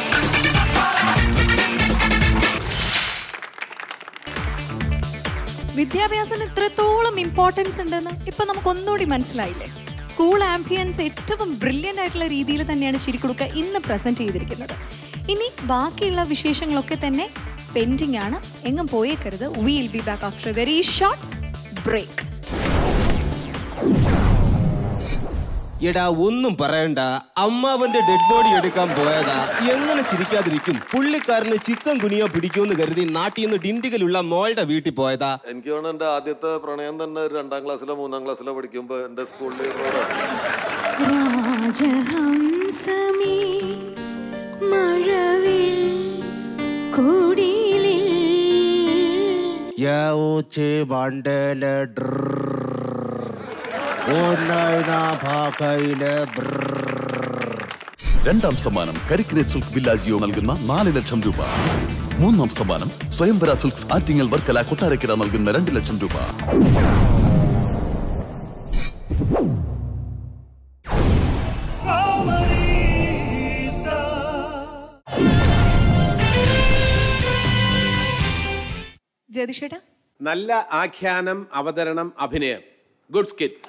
വിദ്യാഭ്യാസത്തിന് ഇത്രത്തോളം ഇമ്പോർട്ടൻസ് ഉണ്ടെന്ന് ഇപ്പൊ നമുക്ക് ഒന്നുകൂടി മനസ്സിലായില്ലേ സ്കൂൾ ആംബിയൻസ് ഏറ്റവും ബ്രില്യൻ്റ് ആയിട്ടുള്ള രീതിയിൽ തന്നെയാണ് ചിരിക്കുടുക്ക ഇന്ന് പ്രസന്റ് ചെയ്തിരിക്കുന്നത് ഇനി ബാക്കിയുള്ള വിശേഷങ്ങളൊക്കെ തന്നെ പെൻഡിങ് ആണ് എങ്ങും പോയേക്കരുത് will be back after a very short break എടാ ഒന്നും പറയണ്ട അമ്മാവന്റെ ഡെഡ് ബോഡി എടുക്കാൻ പോയതാ എങ്ങനെ ചിരിക്കാതിരിക്കും പുള്ളിക്കാരന് ചിക്കൻ കുനിയോ പിടിക്കുമെന്ന് കരുതി നാട്ടിൽ നിന്ന് ഡിണ്ടിഗലുള്ള മോളുടെ വീട്ടിൽ പോയതാ എനിക്ക് തോന്നുന്നു എന്റെ ആദ്യത്തെ പ്രണയം തന്നെ ഒരു രണ്ടാം ക്ലാസ്സിലോ മൂന്നാം ക്ലാസ്സിലോ പഠിക്കുമ്പോ എന്റെ സ്കൂൾ ലീഡറോട് രാജഹംസമേ മഴവിൽ കുടിലിൽ രണ്ടാം സമ്മാനം കരിക്കിനെ സിൽക്ക് വില്ലാജിയോ നൽകുന്ന നാല് ലക്ഷം രൂപ മൂന്നാം സമ്മാനം സ്വയംവര സിൽക്സ് ആറ്റിങ്ങൽ വർക്കല കൊട്ടാരക്കര നൽകുന്ന രണ്ട് ലക്ഷം രൂപ ജ്യോതിഷേട്ടാ നല്ല ആഖ്യാനം അവതരണം അഭിനയം ഗുഡ് സ്കിറ്റ്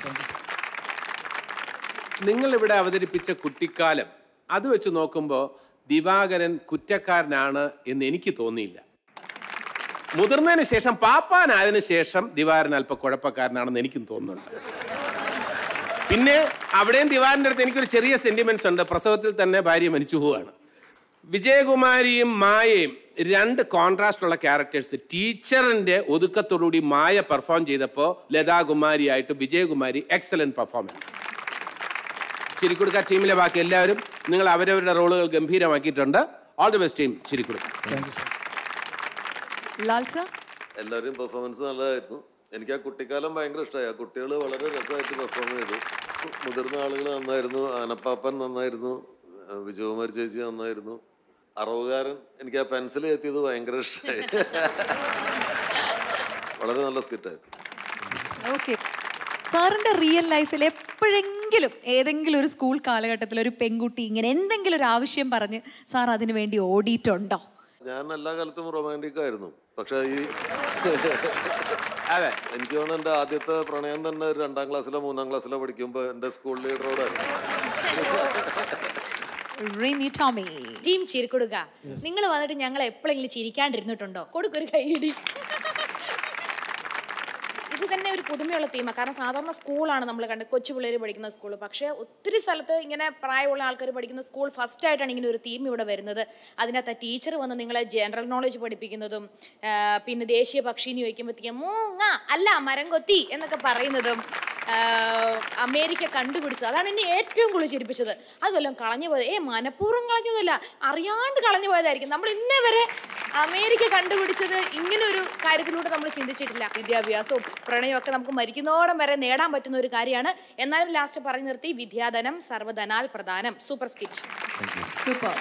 നിങ്ങൾ ഇവിടെ അവതരിപ്പിച്ച കുട്ടിക്കാലം അത് വെച്ച് നോക്കുമ്പോൾ ദിവാകരൻ കുറ്റക്കാരനാണ് എന്ന് എനിക്ക് തോന്നിയില്ല മുതിർന്നതിന് ശേഷം പാപ്പാനായതിനു ശേഷം ദിവാകരൻ അല്പ കുഴപ്പക്കാരനാണെന്ന് എനിക്കും തോന്നുന്നുണ്ട് പിന്നെ അവിടെയും ദിവാറിൻ്റെ അടുത്ത് എനിക്കൊരു ചെറിയ സെന്റിമെന്റ്സ് ഉണ്ട് പ്രസവത്തിൽ തന്നെ ഭാര്യ മരിച്ചു പോവാണ് വിജയകുമാരിയും മായയും രണ്ട് കോൺട്രാസ്റ്റ് ഉള്ള ക്യാരക്ടേഴ്സ് ടീച്ചറിന്റെ ഒതുക്കത്തോടുകൂടി മായ പെർഫോം ചെയ്തപ്പോൾ ലതാകുമാരിയായിട്ട് വിജയകുമാരി എക്സലന്റ് പെർഫോമൻസ് ചിരിക്കുടുക്ക ടീമിലെ ബാക്കി എല്ലാവരും നിങ്ങൾ അവരവരുടെ റോളുകൾ ഗംഭീരമാക്കിയിട്ടുണ്ട് all the best team Chirikkudukka Lal sir എല്ലാവരുടെയും പെർഫോമൻസ് നല്ലതായിരുന്നു എനിക്ക് ആ കുട്ടിക്കാലം ഭയങ്കര ഇഷ്ടമായി ആ കുട്ടികൾ വളരെ രസമായിട്ട് പെർഫോം ചെയ്തു മുതിർന്ന ആളുകൾ നന്നായിരുന്നു ആനപ്പാപ്പൻ നന്നായിരുന്നു ആ, വിജയകുമാരി ചേച്ചി നന്നായിരുന്നു അറവുകാരൻ എനിക്ക് ആ പെൻസിൽ എത്തിയത് ഭയങ്കര ഇഷ്ടമായി വളരെ നല്ല സ്കിറ്റായിരുന്നു ഓക്കെ സാറിന്റെ റിയൽ ലൈഫിൽ എപ്പോഴെങ്കിലും ഏതെങ്കിലും ഒരു സ്കൂൾ കാലഘട്ടത്തിൽ ഒരു പെൺകുട്ടി ഇങ്ങനെ എന്തെങ്കിലും ഒരു ആവശ്യം പറഞ്ഞ് സാർ അതിനു വേണ്ടി ഓടിയിട്ടുണ്ടോ ഞാൻ എല്ലാ കാലത്തും റൊമാൻറ്റിക് ആയിരുന്നു പക്ഷെ ഈ എനിക്ക് തോന്നുന്നു എൻ്റെ ആദ്യത്തെ പ്രണയം തന്നെ ഒരു രണ്ടാം ക്ലാസ്സിലോ മൂന്നാം ക്ലാസ്സിലോ പഠിക്കുമ്പോൾ എൻ്റെ സ്കൂൾ ലീഡറോടായിരുന്നു റിമി ടോമി ടീം ചിരിക്കൊടുക്ക നിങ്ങൾ വന്നിട്ട് ഞങ്ങൾ എപ്പോഴെങ്കിലും ചിരിക്കാണ്ടിരുന്നിട്ടുണ്ടോ കൊടുക്കൊരു കൈയിടി ഇത് തന്നെ ഒരു പുതുമയുള്ള തീമാണ് കാരണം സാധാരണ സ്കൂളാണ് നമ്മൾ കണ്ട് കൊച്ചു പിള്ളേർ പഠിക്കുന്ന സ്കൂൾ പക്ഷേ ഒത്തിരി സ്ഥലത്ത് ഇങ്ങനെ പ്രായമുള്ള ആൾക്കാർ പഠിക്കുന്ന സ്കൂൾ ഫസ്റ്റ് ആയിട്ടാണ് ഇങ്ങനെ ഒരു തീം ഇവിടെ വരുന്നത് അതിനകത്ത് ടീച്ചർ വന്ന് നിങ്ങളെ ജനറൽ നോളജ് പഠിപ്പിക്കുന്നതും ആ, പിന്നെ ദേശീയ പക്ഷീന്ന് ചോദിക്കുമ്പോഴത്തേക്കും മൂങ്ങ അല്ല മരം കൊത്തി എന്നൊക്കെ പറയുന്നതും ആ, അമേരിക്ക കണ്ടുപിടിച്ചത് അതാണ് എന്നെ ഏറ്റവും കൂടുതൽ ചിരിപ്പിച്ചത് അതുവല്ലം കളഞ്ഞു പോയത് ഏ മനഃപൂർവ്വം കളഞ്ഞതല്ല അറിയാണ്ട് കളഞ്ഞു പോയതായിരിക്കും നമ്മൾ ഇന്നേ വരെ അമേരിക്ക കണ്ടുപിടിച്ചത് ഇങ്ങനെ ഒരു കാര്യത്തിലൂടെ നമ്മൾ ചിന്തിച്ചിട്ടില്ല വിദ്യാഭ്യാസവും പ്രണയവും ഒക്കെ നമുക്ക് മരിക്കുന്നോളം വരെ നേടാൻ പറ്റുന്ന ഒരു കാര്യമാണ് എന്നാലും ലാസ്റ്റ് പറഞ്ഞു നിർത്തി വിദ്യാധനം സർവ്വധനാൽ പ്രധാനം സൂപ്പർ സ്കിച്ച് സൂപ്പർ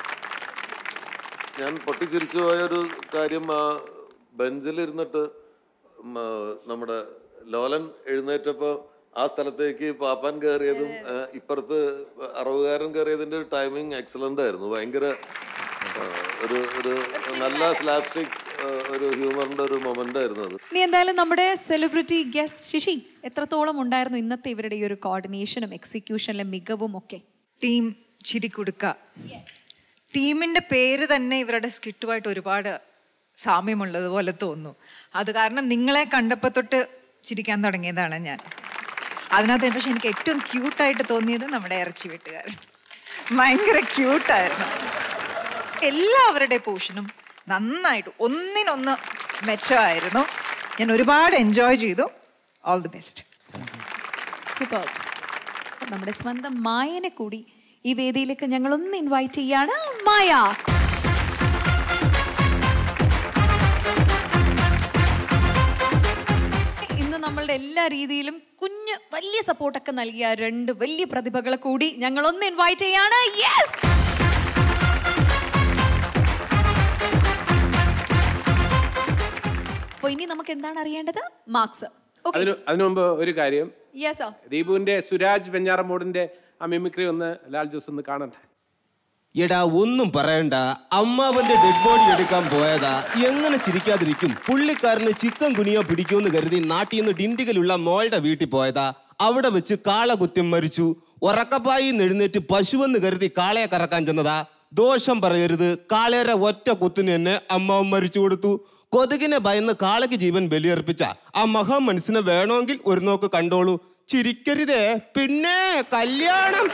ഞാൻ പൊട്ടിച്ചിരിച്ചു പോയ ഒരു കാര്യം ആ ബെഞ്ചിലിരുന്നിട്ട് ഉം, ആ, നമ്മുടെ ലോലൻ എഴുന്നേറ്റപ്പോൾ ആ സ്ഥലത്തേക്ക് പാപ്പാൻ കയറിയതും ആ, ഇപ്പുറത്ത് അറവുകാരൻ കയറിയതിന്റെ ഒരു ടൈമിങ് എക്സലന്റ് ആയിരുന്നു ഭയങ്കര ആ, ഒരു ഒരു നല്ല സ്ലാപ്സ്റ്റിക് ഒരു ഹ്യൂമറിന്റെ ഒരു മൊമെന്റ് ആയിരുന്നു അത് ഇനി എന്തായാലും നമ്മുടെ സെലിബ്രിറ്റി ഗസ്റ്റ് ശിശി എത്രത്തോളം ഉണ്ടായിരുന്നു ഇന്നത്തെ ഇവരുടെ ഈ ഒരു കോർഡിനേഷനും എക്സിക്യൂഷനിലെ മികവും ഒക്കെ ടീം ചിരിക്കുടുക്ക ടീമിന്റെ പേര് തന്നെ ഇവരുടെ സ്കിറ്റുമായിട്ട് ഒരുപാട് സാമ്യമുള്ളതുപോലെ തോന്നുന്നു അത് കാരണം നിങ്ങളെ കണ്ടപ്പോൾ തൊട്ട് ചിരിക്കാൻ തുടങ്ങിയതാണ് ഞാൻ അതിനകത്ത് പക്ഷെ എനിക്ക് ഏറ്റവും ക്യൂട്ടായിട്ട് തോന്നിയത് നമ്മുടെ ഇറച്ചി വെട്ടുകാരൻ ഭയങ്കര ക്യൂട്ടായിരുന്നു എല്ലാവരുടെ പോർഷനും നന്നായിട്ട് ഒന്നിനൊന്ന് മെച്ചമായിരുന്നു ഞാൻ ഒരുപാട് എൻജോയ് ചെയ്തു ഓൾ ദി ബെസ്റ്റ് സൂപ്പർ നമ്മുടെ സ്വന്തം മായനെ കൂടി ഈ വേദിയിലേക്ക് ഞങ്ങൾ ഒന്ന് ഇൻവൈറ്റ് ചെയ്യാണ് മായ ഇന്ന് നമ്മളുടെ എല്ലാ രീതിയിലും കുഞ്ഞ് വലിയ സപ്പോർട്ടൊക്കെ നൽകിയ രണ്ട് വലിയ പ്രതിഭകളെ കൂടി ഞങ്ങൾ ഒന്ന് ഇൻവൈറ്റ് ചെയ്യാണ് യെസ് അപ്പൊ ഇനി നമുക്ക് എന്താണ് അറിയേണ്ടത് മാർക്സ് അതിന് അതിനു മുമ്പ് ഒരു കാര്യം യെസ് ദീപുവിന്റെ സുരാജ് വെഞ്ഞാറമൂടിന്റെ ആ മിമിക്രി ഒന്ന് ലാൽ ജോസ് ഒന്ന് കാണട്ടെ എടാ ഒന്നും പറയണ്ട അമ്മാവന്റെ ഡെഡ് ബോഡി എടുക്കാൻ പോയതാ എങ്ങനെ ചിരിക്കാതിരിക്കും പുള്ളിക്കാരന് ചിക്കൻ കുനിയോ പിടിക്കുമെന്ന് കരുതി നാട്ടിൽ നിന്ന് ഡിണ്ടികലുള്ള മോളുടെ വീട്ടിൽ പോയതാ അവിടെ വെച്ച് കാള കുത്തിയും മരിച്ചു ഉറക്കപ്പായി എഴുന്നേറ്റ് പശുവെന്ന് കരുതി കാളയെ കറക്കാൻ ചെന്നതാ ദോഷം പറയരുത് കാളയുടെ ഒറ്റ കുത്തിന് തന്നെ അമ്മാവൻ മരിച്ചു കൊടുത്തു കൊതുകിനെ ഭയന്ന് കാളയ്ക്ക് ജീവൻ ബലിയർപ്പിച്ച ആ മഹാ മനസ്സിനെ വേണമെങ്കിൽ ഒരു നോക്ക് കണ്ടോളൂ ചിരിക്കരുതേ പിന്നെ കല്യാണം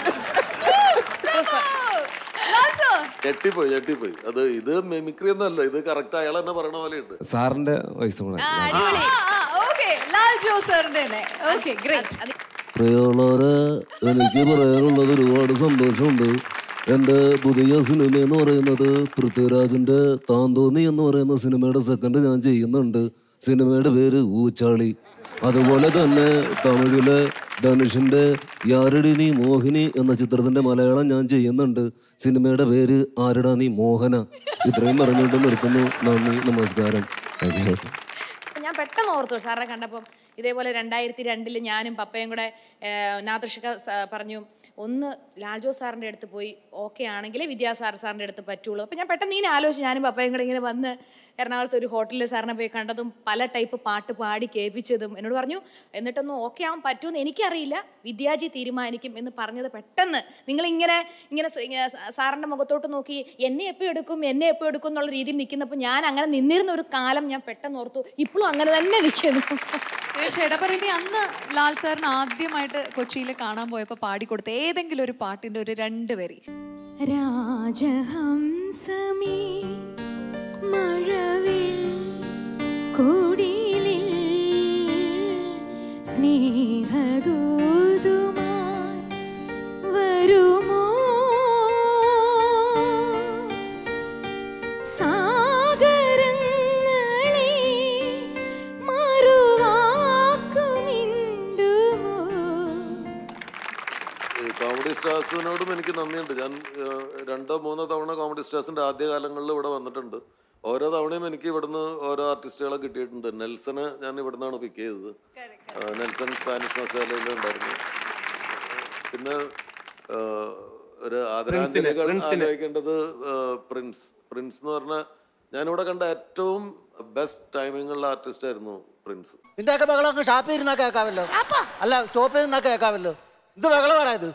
ഞെട്ടിപ്പോയി ഞെട്ടിപ്പോയി അത് ഇത് മിമിക്രി ഒന്നല്ല ഇത് കറക്റ്റ് അയാൾ തന്നെ പറയണ പോലെയുണ്ട് സാറിന്റെ വയസ്സും കൂടെ ലാൽ ജോസറിന്റെ ഓക്കെ ഗ്രേറ്റ് പ്രിയമുള്ളവരെ എനിക്ക് പറയാനുള്ളത് ഒരുപാട് സന്തോഷമുണ്ട് എൻ്റെ പുതിയ സിനിമ എന്ന് പറയുന്നത് പൃഥ്വിരാജിൻ്റെ താന്തോന്നി എന്ന് പറയുന്ന സിനിമയുടെ സെക്കൻഡ് ഞാൻ ചെയ്യുന്നുണ്ട് സിനിമയുടെ പേര് ഊച്ചാളി അതുപോലെ തന്നെ തമിഴിലെ ധനുഷിന്റെ യാരടി നീ മോഹിനി എന്ന ചിത്രത്തിന്റെ മലയാളം ഞാൻ ചെയ്യുന്നുണ്ട് സിനിമയുടെ പേര് ആരടാ നീ മോഹന ഇത്രയും പറഞ്ഞുകൊണ്ട് നിർത്തുന്നു നന്ദി നമസ്കാരം ഞാൻ പെട്ടെന്ന് ഓർത്തു സാറിനെ കണ്ടപ്പം ഇതേപോലെ രണ്ടായിരത്തി രണ്ടില് ഞാനും പപ്പയും കൂടെ നാദൃഷിക പറഞ്ഞു ഒന്ന് ലാൽജോ സാറിൻ്റെ അടുത്ത് പോയി ഓക്കെ ആണെങ്കിലേ വിദ്യാസാർ സാറിൻ്റെ അടുത്ത് പറ്റുള്ളൂ അപ്പം ഞാൻ പെട്ടെന്ന് ഇങ്ങനെ ആലോചിച്ച് ഞാനും പപ്പയും കൂടെ ഇങ്ങനെ വന്ന് എറണാകുളത്ത് ഒരു ഹോട്ടലിൽ സാറിനെ പോയി കണ്ടതും പല ടൈപ്പ് പാട്ട് പാടി കേൾപ്പിച്ചതും എന്നോട് പറഞ്ഞു എന്നിട്ടൊന്നും ഓക്കെ ആവാൻ പറ്റുമെന്ന് എനിക്കറിയില്ല വിദ്യാജി തീരുമാനിക്കും എന്ന് പറഞ്ഞത് പെട്ടെന്ന് നിങ്ങൾ ഇങ്ങനെ ഇങ്ങനെ സ- ഇങ്ങനെ സ- സാറിൻ്റെ മുഖത്തോട്ട് നോക്കി എന്നെ എപ്പോൾ എടുക്കും എന്നെ എപ്പോൾ എടുക്കും എന്നുള്ള രീതിയിൽ നിൽക്കുന്നപ്പോൾ ഞാൻ അങ്ങനെ നിന്നിരുന്ന ഒരു കാലം ഞാൻ പെട്ടെന്ന് ഓർത്തു ഇപ്പോഴും അങ്ങനെ തന്നെ നിൽക്കുന്നു തീർച്ചയായിട്ടും അപ്പൊ റിനി അന്ന് ലാൽ സാറിന് ആദ്യമായിട്ട് കൊച്ചിയിൽ കാണാൻ പോയപ്പോ പാടിക്കൊടുത്ത ഏതെങ്കിലും ഒരു പാട്ടിന്റെ ഒരു രണ്ട് വരി രാജഹംസമേ മഴവിൽ കുടിലിൽ സ്നേഹദൂതുമായി വരുമോ സാഗരങ്ങളെ മറുവാക്കുമിണ്ടുമോ ഈ കോമഡി സ്റ്റാർസിനോടും എനിക്ക് നന്ദിയുണ്ട് ഞാൻ ഏഹ്, രണ്ടോ മൂന്നോ തവണ കോമഡി സ്റ്റാർസിന്റെ ആദ്യ കാലങ്ങളിൽ ഇവിടെ വന്നിട്ടുണ്ട് ഓരോ തവണയും എനിക്ക് ഇവിടുന്ന് ഓരോ ആർട്ടിസ്റ്റുകളെ കിട്ടിയിട്ടുണ്ട് നെൽസനെ ഞാൻ ഇവിടുന്നാണ് പിക്ക് ചെയ്തത് ഏഹ്, നെൽസൺ സ്പാനിഷ് മസാലയിൽ ഉണ്ടായിരുന്നു പിന്നെ ഏഹ്, ഒരു ആദരാഞ്ജലികൾ പ്രിൻസിനെ. ആലോചിക്കേണ്ടത് ഏഹ്, പ്രിൻസ് പ്രിൻസ് എന്ന് പറഞ്ഞാൽ ഞാനിവിടെ കണ്ട ഏറ്റവും ബെസ്റ്റ് ടൈമിങ്ങുള്ള ആർട്ടിസ്റ്റ് ആയിരുന്നു പ്രിൻസ് നിന്റെയൊക്കെ ബഹളം അങ്ങ് ഷാപ്പിൽ ഇരുന്നാ കേൾക്കാമല്ലോ അല്ല സ്റ്റോപ്പിൽ നിന്നാ കേൾക്കാമല്ലോ ഇത് ബഹളമാടാ ഇത്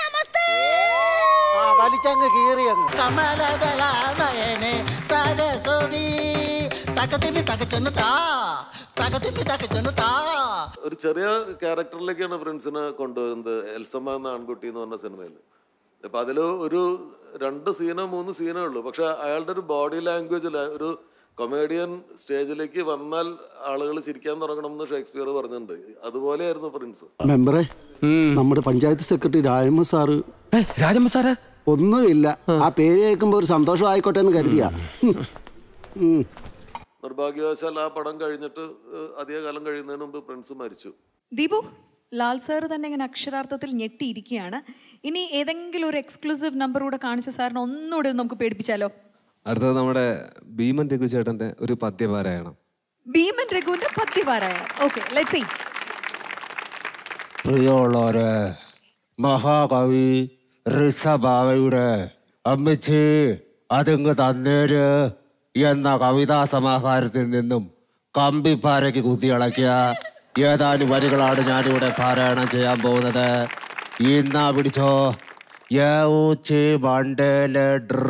ആ വലിച്ചങ്ങ് കീറി അങ്ങ് കമലദളാനയനെ സരസ്വതി തകതിമി തകച്ചെന്ന് താ തകതിമി തകച്ചെന്ന് താ ഒരു ചെറിയ ക്യാരക്ടറിലേക്കാണ് പ്രിൻസിനെ കൊണ്ടുവരുന്നത് എൽസമ്മ എന്ന ആൺകുട്ടി എന്ന് പറഞ്ഞ സിനിമയിൽ അപ്പൊ അതിൽ ഒരു രണ്ട് സീനോ മൂന്ന് സീനോ ഉള്ളൂ പക്ഷെ അയാളുടെ ഒരു ബോഡി ലാംഗ്വേജിൽ ഒരു കൊമേഡിയൻ സ്റ്റേജിലേക്ക് വന്നാൽ ആളുകൾ ചിരിക്കാൻ തുടങ്ങണം എന്ന് ഷേക്സ്പിയർ പറഞ്ഞിട്ടുണ്ട് അതുപോലെയായിരുന്നു പ്രിൻസ് മെമ്പറെ നമ്മുടെ panchayat secretary Rajamma sir Rajamma sir ഒന്നുമില്ല ആ പേര് കേൾക്കുമ്പോ ഒരു സന്തോഷം ആയിക്കോട്ടെ എന്ന് കരുതിയാ ഉം. ഉം. നിർഭാഗ്യവശാൽ ആ പടം കഴിഞ്ഞിട്ട് ഏഹ്, അധിക കാലം കഴിയുന്നതിന് മുമ്പ് പ്രിൻസ് മരിച്ചു ദീപു ലാൽ സാർ തന്നെ ഇങ്ങനെ അക്ഷരാർത്ഥത്തിൽ ഞെട്ടിയിരിക്കുകയാണ് ഇനി ഏതെങ്കിലും ഒരു എക്സ്ക്ലൂസീവ് നമ്പർ കൂടെ കാണിച്ച സാറിന് ഒന്നുകൂടെ ഒന്ന് നമുക്ക് പേടിപ്പിച്ചാലോ അടുത്തത് നമ്മുടെ ഭീമൻ രഘു ചേട്ടന്റെ ഒരു പദ്യപാരായണം ഭീമൻ രഘുവിന്റെ പദ്യപാരായണം ഓക്കെ ലെറ്റ് സീ പ്രിയമുള്ളവരെ മഹാകവി ഋഷഭാവയുടെ അമ്മച്ചി അതിങ്ങ് തന്നേര് എന്ന കവിതാ സമാഹാരത്തിൽ നിന്നും കമ്പിപ്പാരയ്ക്ക് കുത്തിയിളക്കിയ ഏതാനും വരികളാണ് ഞാനിവിടെ പാരായണം ചെയ്യാൻ പോകുന്നത് ഇന്നാ പിടിച്ചോ യൗച്ചി മണ്ടേലെ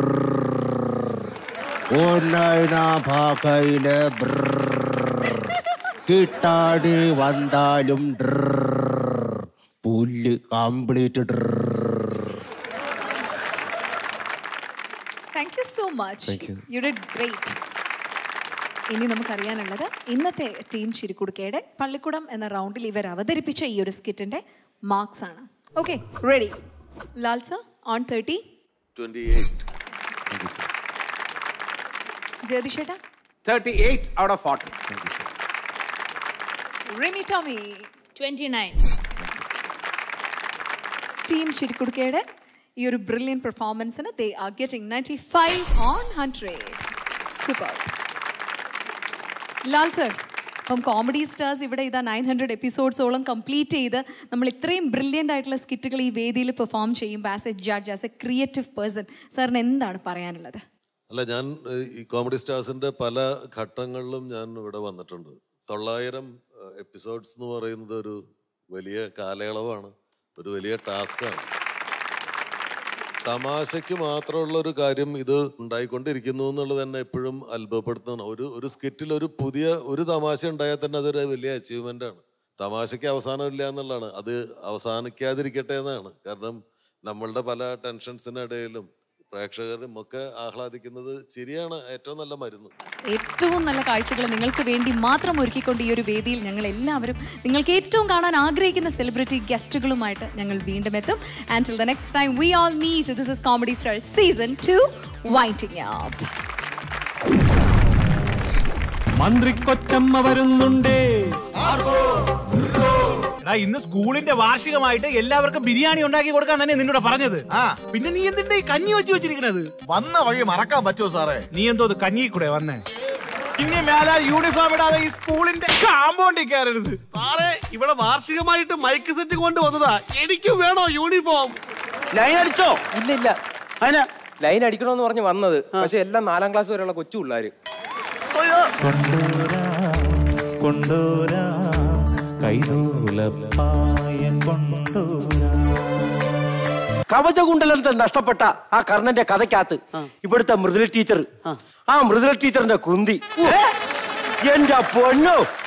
ഒന്നൈന ഭാഗയിലെ കിട്ടാടി വന്നാലും പുല്ല് complete thank you so much Thank you. You did great ഇനി നമുക്കറിയാനുള്ളത് ഇന്നത്തെ ടീം ചിരിക്കുടുക്കയുടെ പള്ളിക്കുടം എന്ന റൗണ്ടിൽ ഇവർ അവതരിപ്പിച്ച ഈ ഒരു സ്കിറ്റിന്റെ മാർക്സ് ആണ് okay ready Lal sir on thirty twenty eight ജ്യോതിഷേട്ടാ thirty eight out of forty Rimi Tomy twenty nine team ചിരിക്കുടുക്കയുടെ ഈ ഒരു ബ്രില്യൻ പെർഫോമൻസിന് they are getting ninety five on hundred super Lal sir അപ്പം കോമഡി സ്റ്റാർസ് ഇവിടെ ഇതാ നയൻ ഹൺഡ്രഡ് എപ്പിസോഡ്സോളം കംപ്ലീറ്റ് ചെയ്ത് നമ്മൾ ഇത്രയും ബ്രില്യൻ്റ് ആയിട്ടുള്ള സ്കിറ്റുകൾ ഈ വേദിയിൽ പെർഫോം ചെയ്യുമ്പോൾ as a judge as a creative person സാറിന് എന്താണ് പറയാനുള്ളത് അല്ല ഞാൻ ഏഹ്, ഈ കോമഡി സ്റ്റാർസിന്റെ പല ഘട്ടങ്ങളിലും ഞാൻ ഇവിടെ വന്നിട്ടുണ്ട് തൊള്ളായിരം എപ്പിസോഡ്സ് എന്ന് പറയുന്നത് ഒരു വലിയ കാലയളവാണ് ഒരു വലിയ ടാസ്ക്കാണ് തമാശയ്ക്ക് മാത്രമുള്ള ഒരു കാര്യം ഇത് ഉണ്ടായിക്കൊണ്ടിരിക്കുന്നു എന്നുള്ളത് തന്നെ എപ്പോഴും അത്ഭുതപ്പെടുത്തണം ഒരു ഒരു സ്കിറ്റിൽ ഒരു പുതിയ ഒരു തമാശ ഉണ്ടായാൽ തന്നെ അതൊരു വലിയ അച്ചീവ്മെന്റ് ആണ് തമാശയ്ക്ക് അവസാനമില്ല എന്നുള്ളതാണ് അത് അവസാനിക്കാതിരിക്കട്ടെ എന്നാണ് കാരണം നമ്മളുടെ പല ടെൻഷൻസിനിടയിലും പ്രേക്ഷകരും ഒക്കെ ആഹ്ലാദിക്കുന്നത് ചിരിയാണ് ഏറ്റവും നല്ല മരുന്ന് ഏറ്റവും നല്ല കാഴ്ചകൾ നിങ്ങൾക്ക് വേണ്ടി മാത്രം ഒരുക്കിക്കൊണ്ട് ഈ ഒരു വേദിയിൽ ഞങ്ങൾ എല്ലാവരും നിങ്ങൾക്ക് ഏറ്റവും കാണാൻ ആഗ്രഹിക്കുന്ന സെലിബ്രിറ്റി ഗസ്റ്റുകളുമായിട്ട് ഞങ്ങൾ വീണ്ടും എത്തും and till the next time we all meet this is comedy star season two waiting up മന്ത്രി കൊച്ചമ്മ വരുന്നുണ്ടേ എടാ ഇന്ന് സ്കൂളിന്റെ വാർഷികമായിട്ട് എല്ലാവർക്കും ബിരിയാണി ഉണ്ടാക്കി കൊടുക്കാൻ തന്നെ നിന്നോട് പറഞ്ഞത് പിന്നെ നീ എന്തിന്റെ ഈ കഞ്ഞി വെച്ച് വെച്ചിരിക്കണത് വന്ന വഴി മറക്കാൻ പറ്റുമോ സാറേ നീ എന്തോ ഇത് കഞ്ഞി കൂടെ വന്നേ ഇനി മേലാൽ യൂണിഫോം ഇടാതെ ഈ സ്കൂളിന്റെ കാമ്പൗണ്ടിൽ കയറരുത് സാറേ ഇവിടെ വാർഷികമായിട്ട് മൈക്ക് സെറ്റ് കൊണ്ടുവന്നതാ എനിക്കും വേണോ യൂണിഫോം ലൈൻ അടിച്ചോ ഇല്ല ഇല്ല അതിന് ലൈൻ അടിക്കണമെന്ന് പറഞ്ഞ് വന്നത് പക്ഷെ എല്ലാം നാലാം ക്ലാസ് വരെയുള്ള കൊച്ചു പിള്ളേര് കൊണ്ടോരാ കൈതൂലപ്പായൻ കൊണ്ടോരാ കവചകുണ്ടലത്തിൽ നഷ്ടപ്പെട്ട ആ കർണന്റെ കഥയ്ക്കകത്ത് ഇവിടുത്തെ മൃദുല ടീച്ചർ ആ മൃദുല ടീച്ചറിന്റെ കുന്തി എന്റെ പൊന്നോ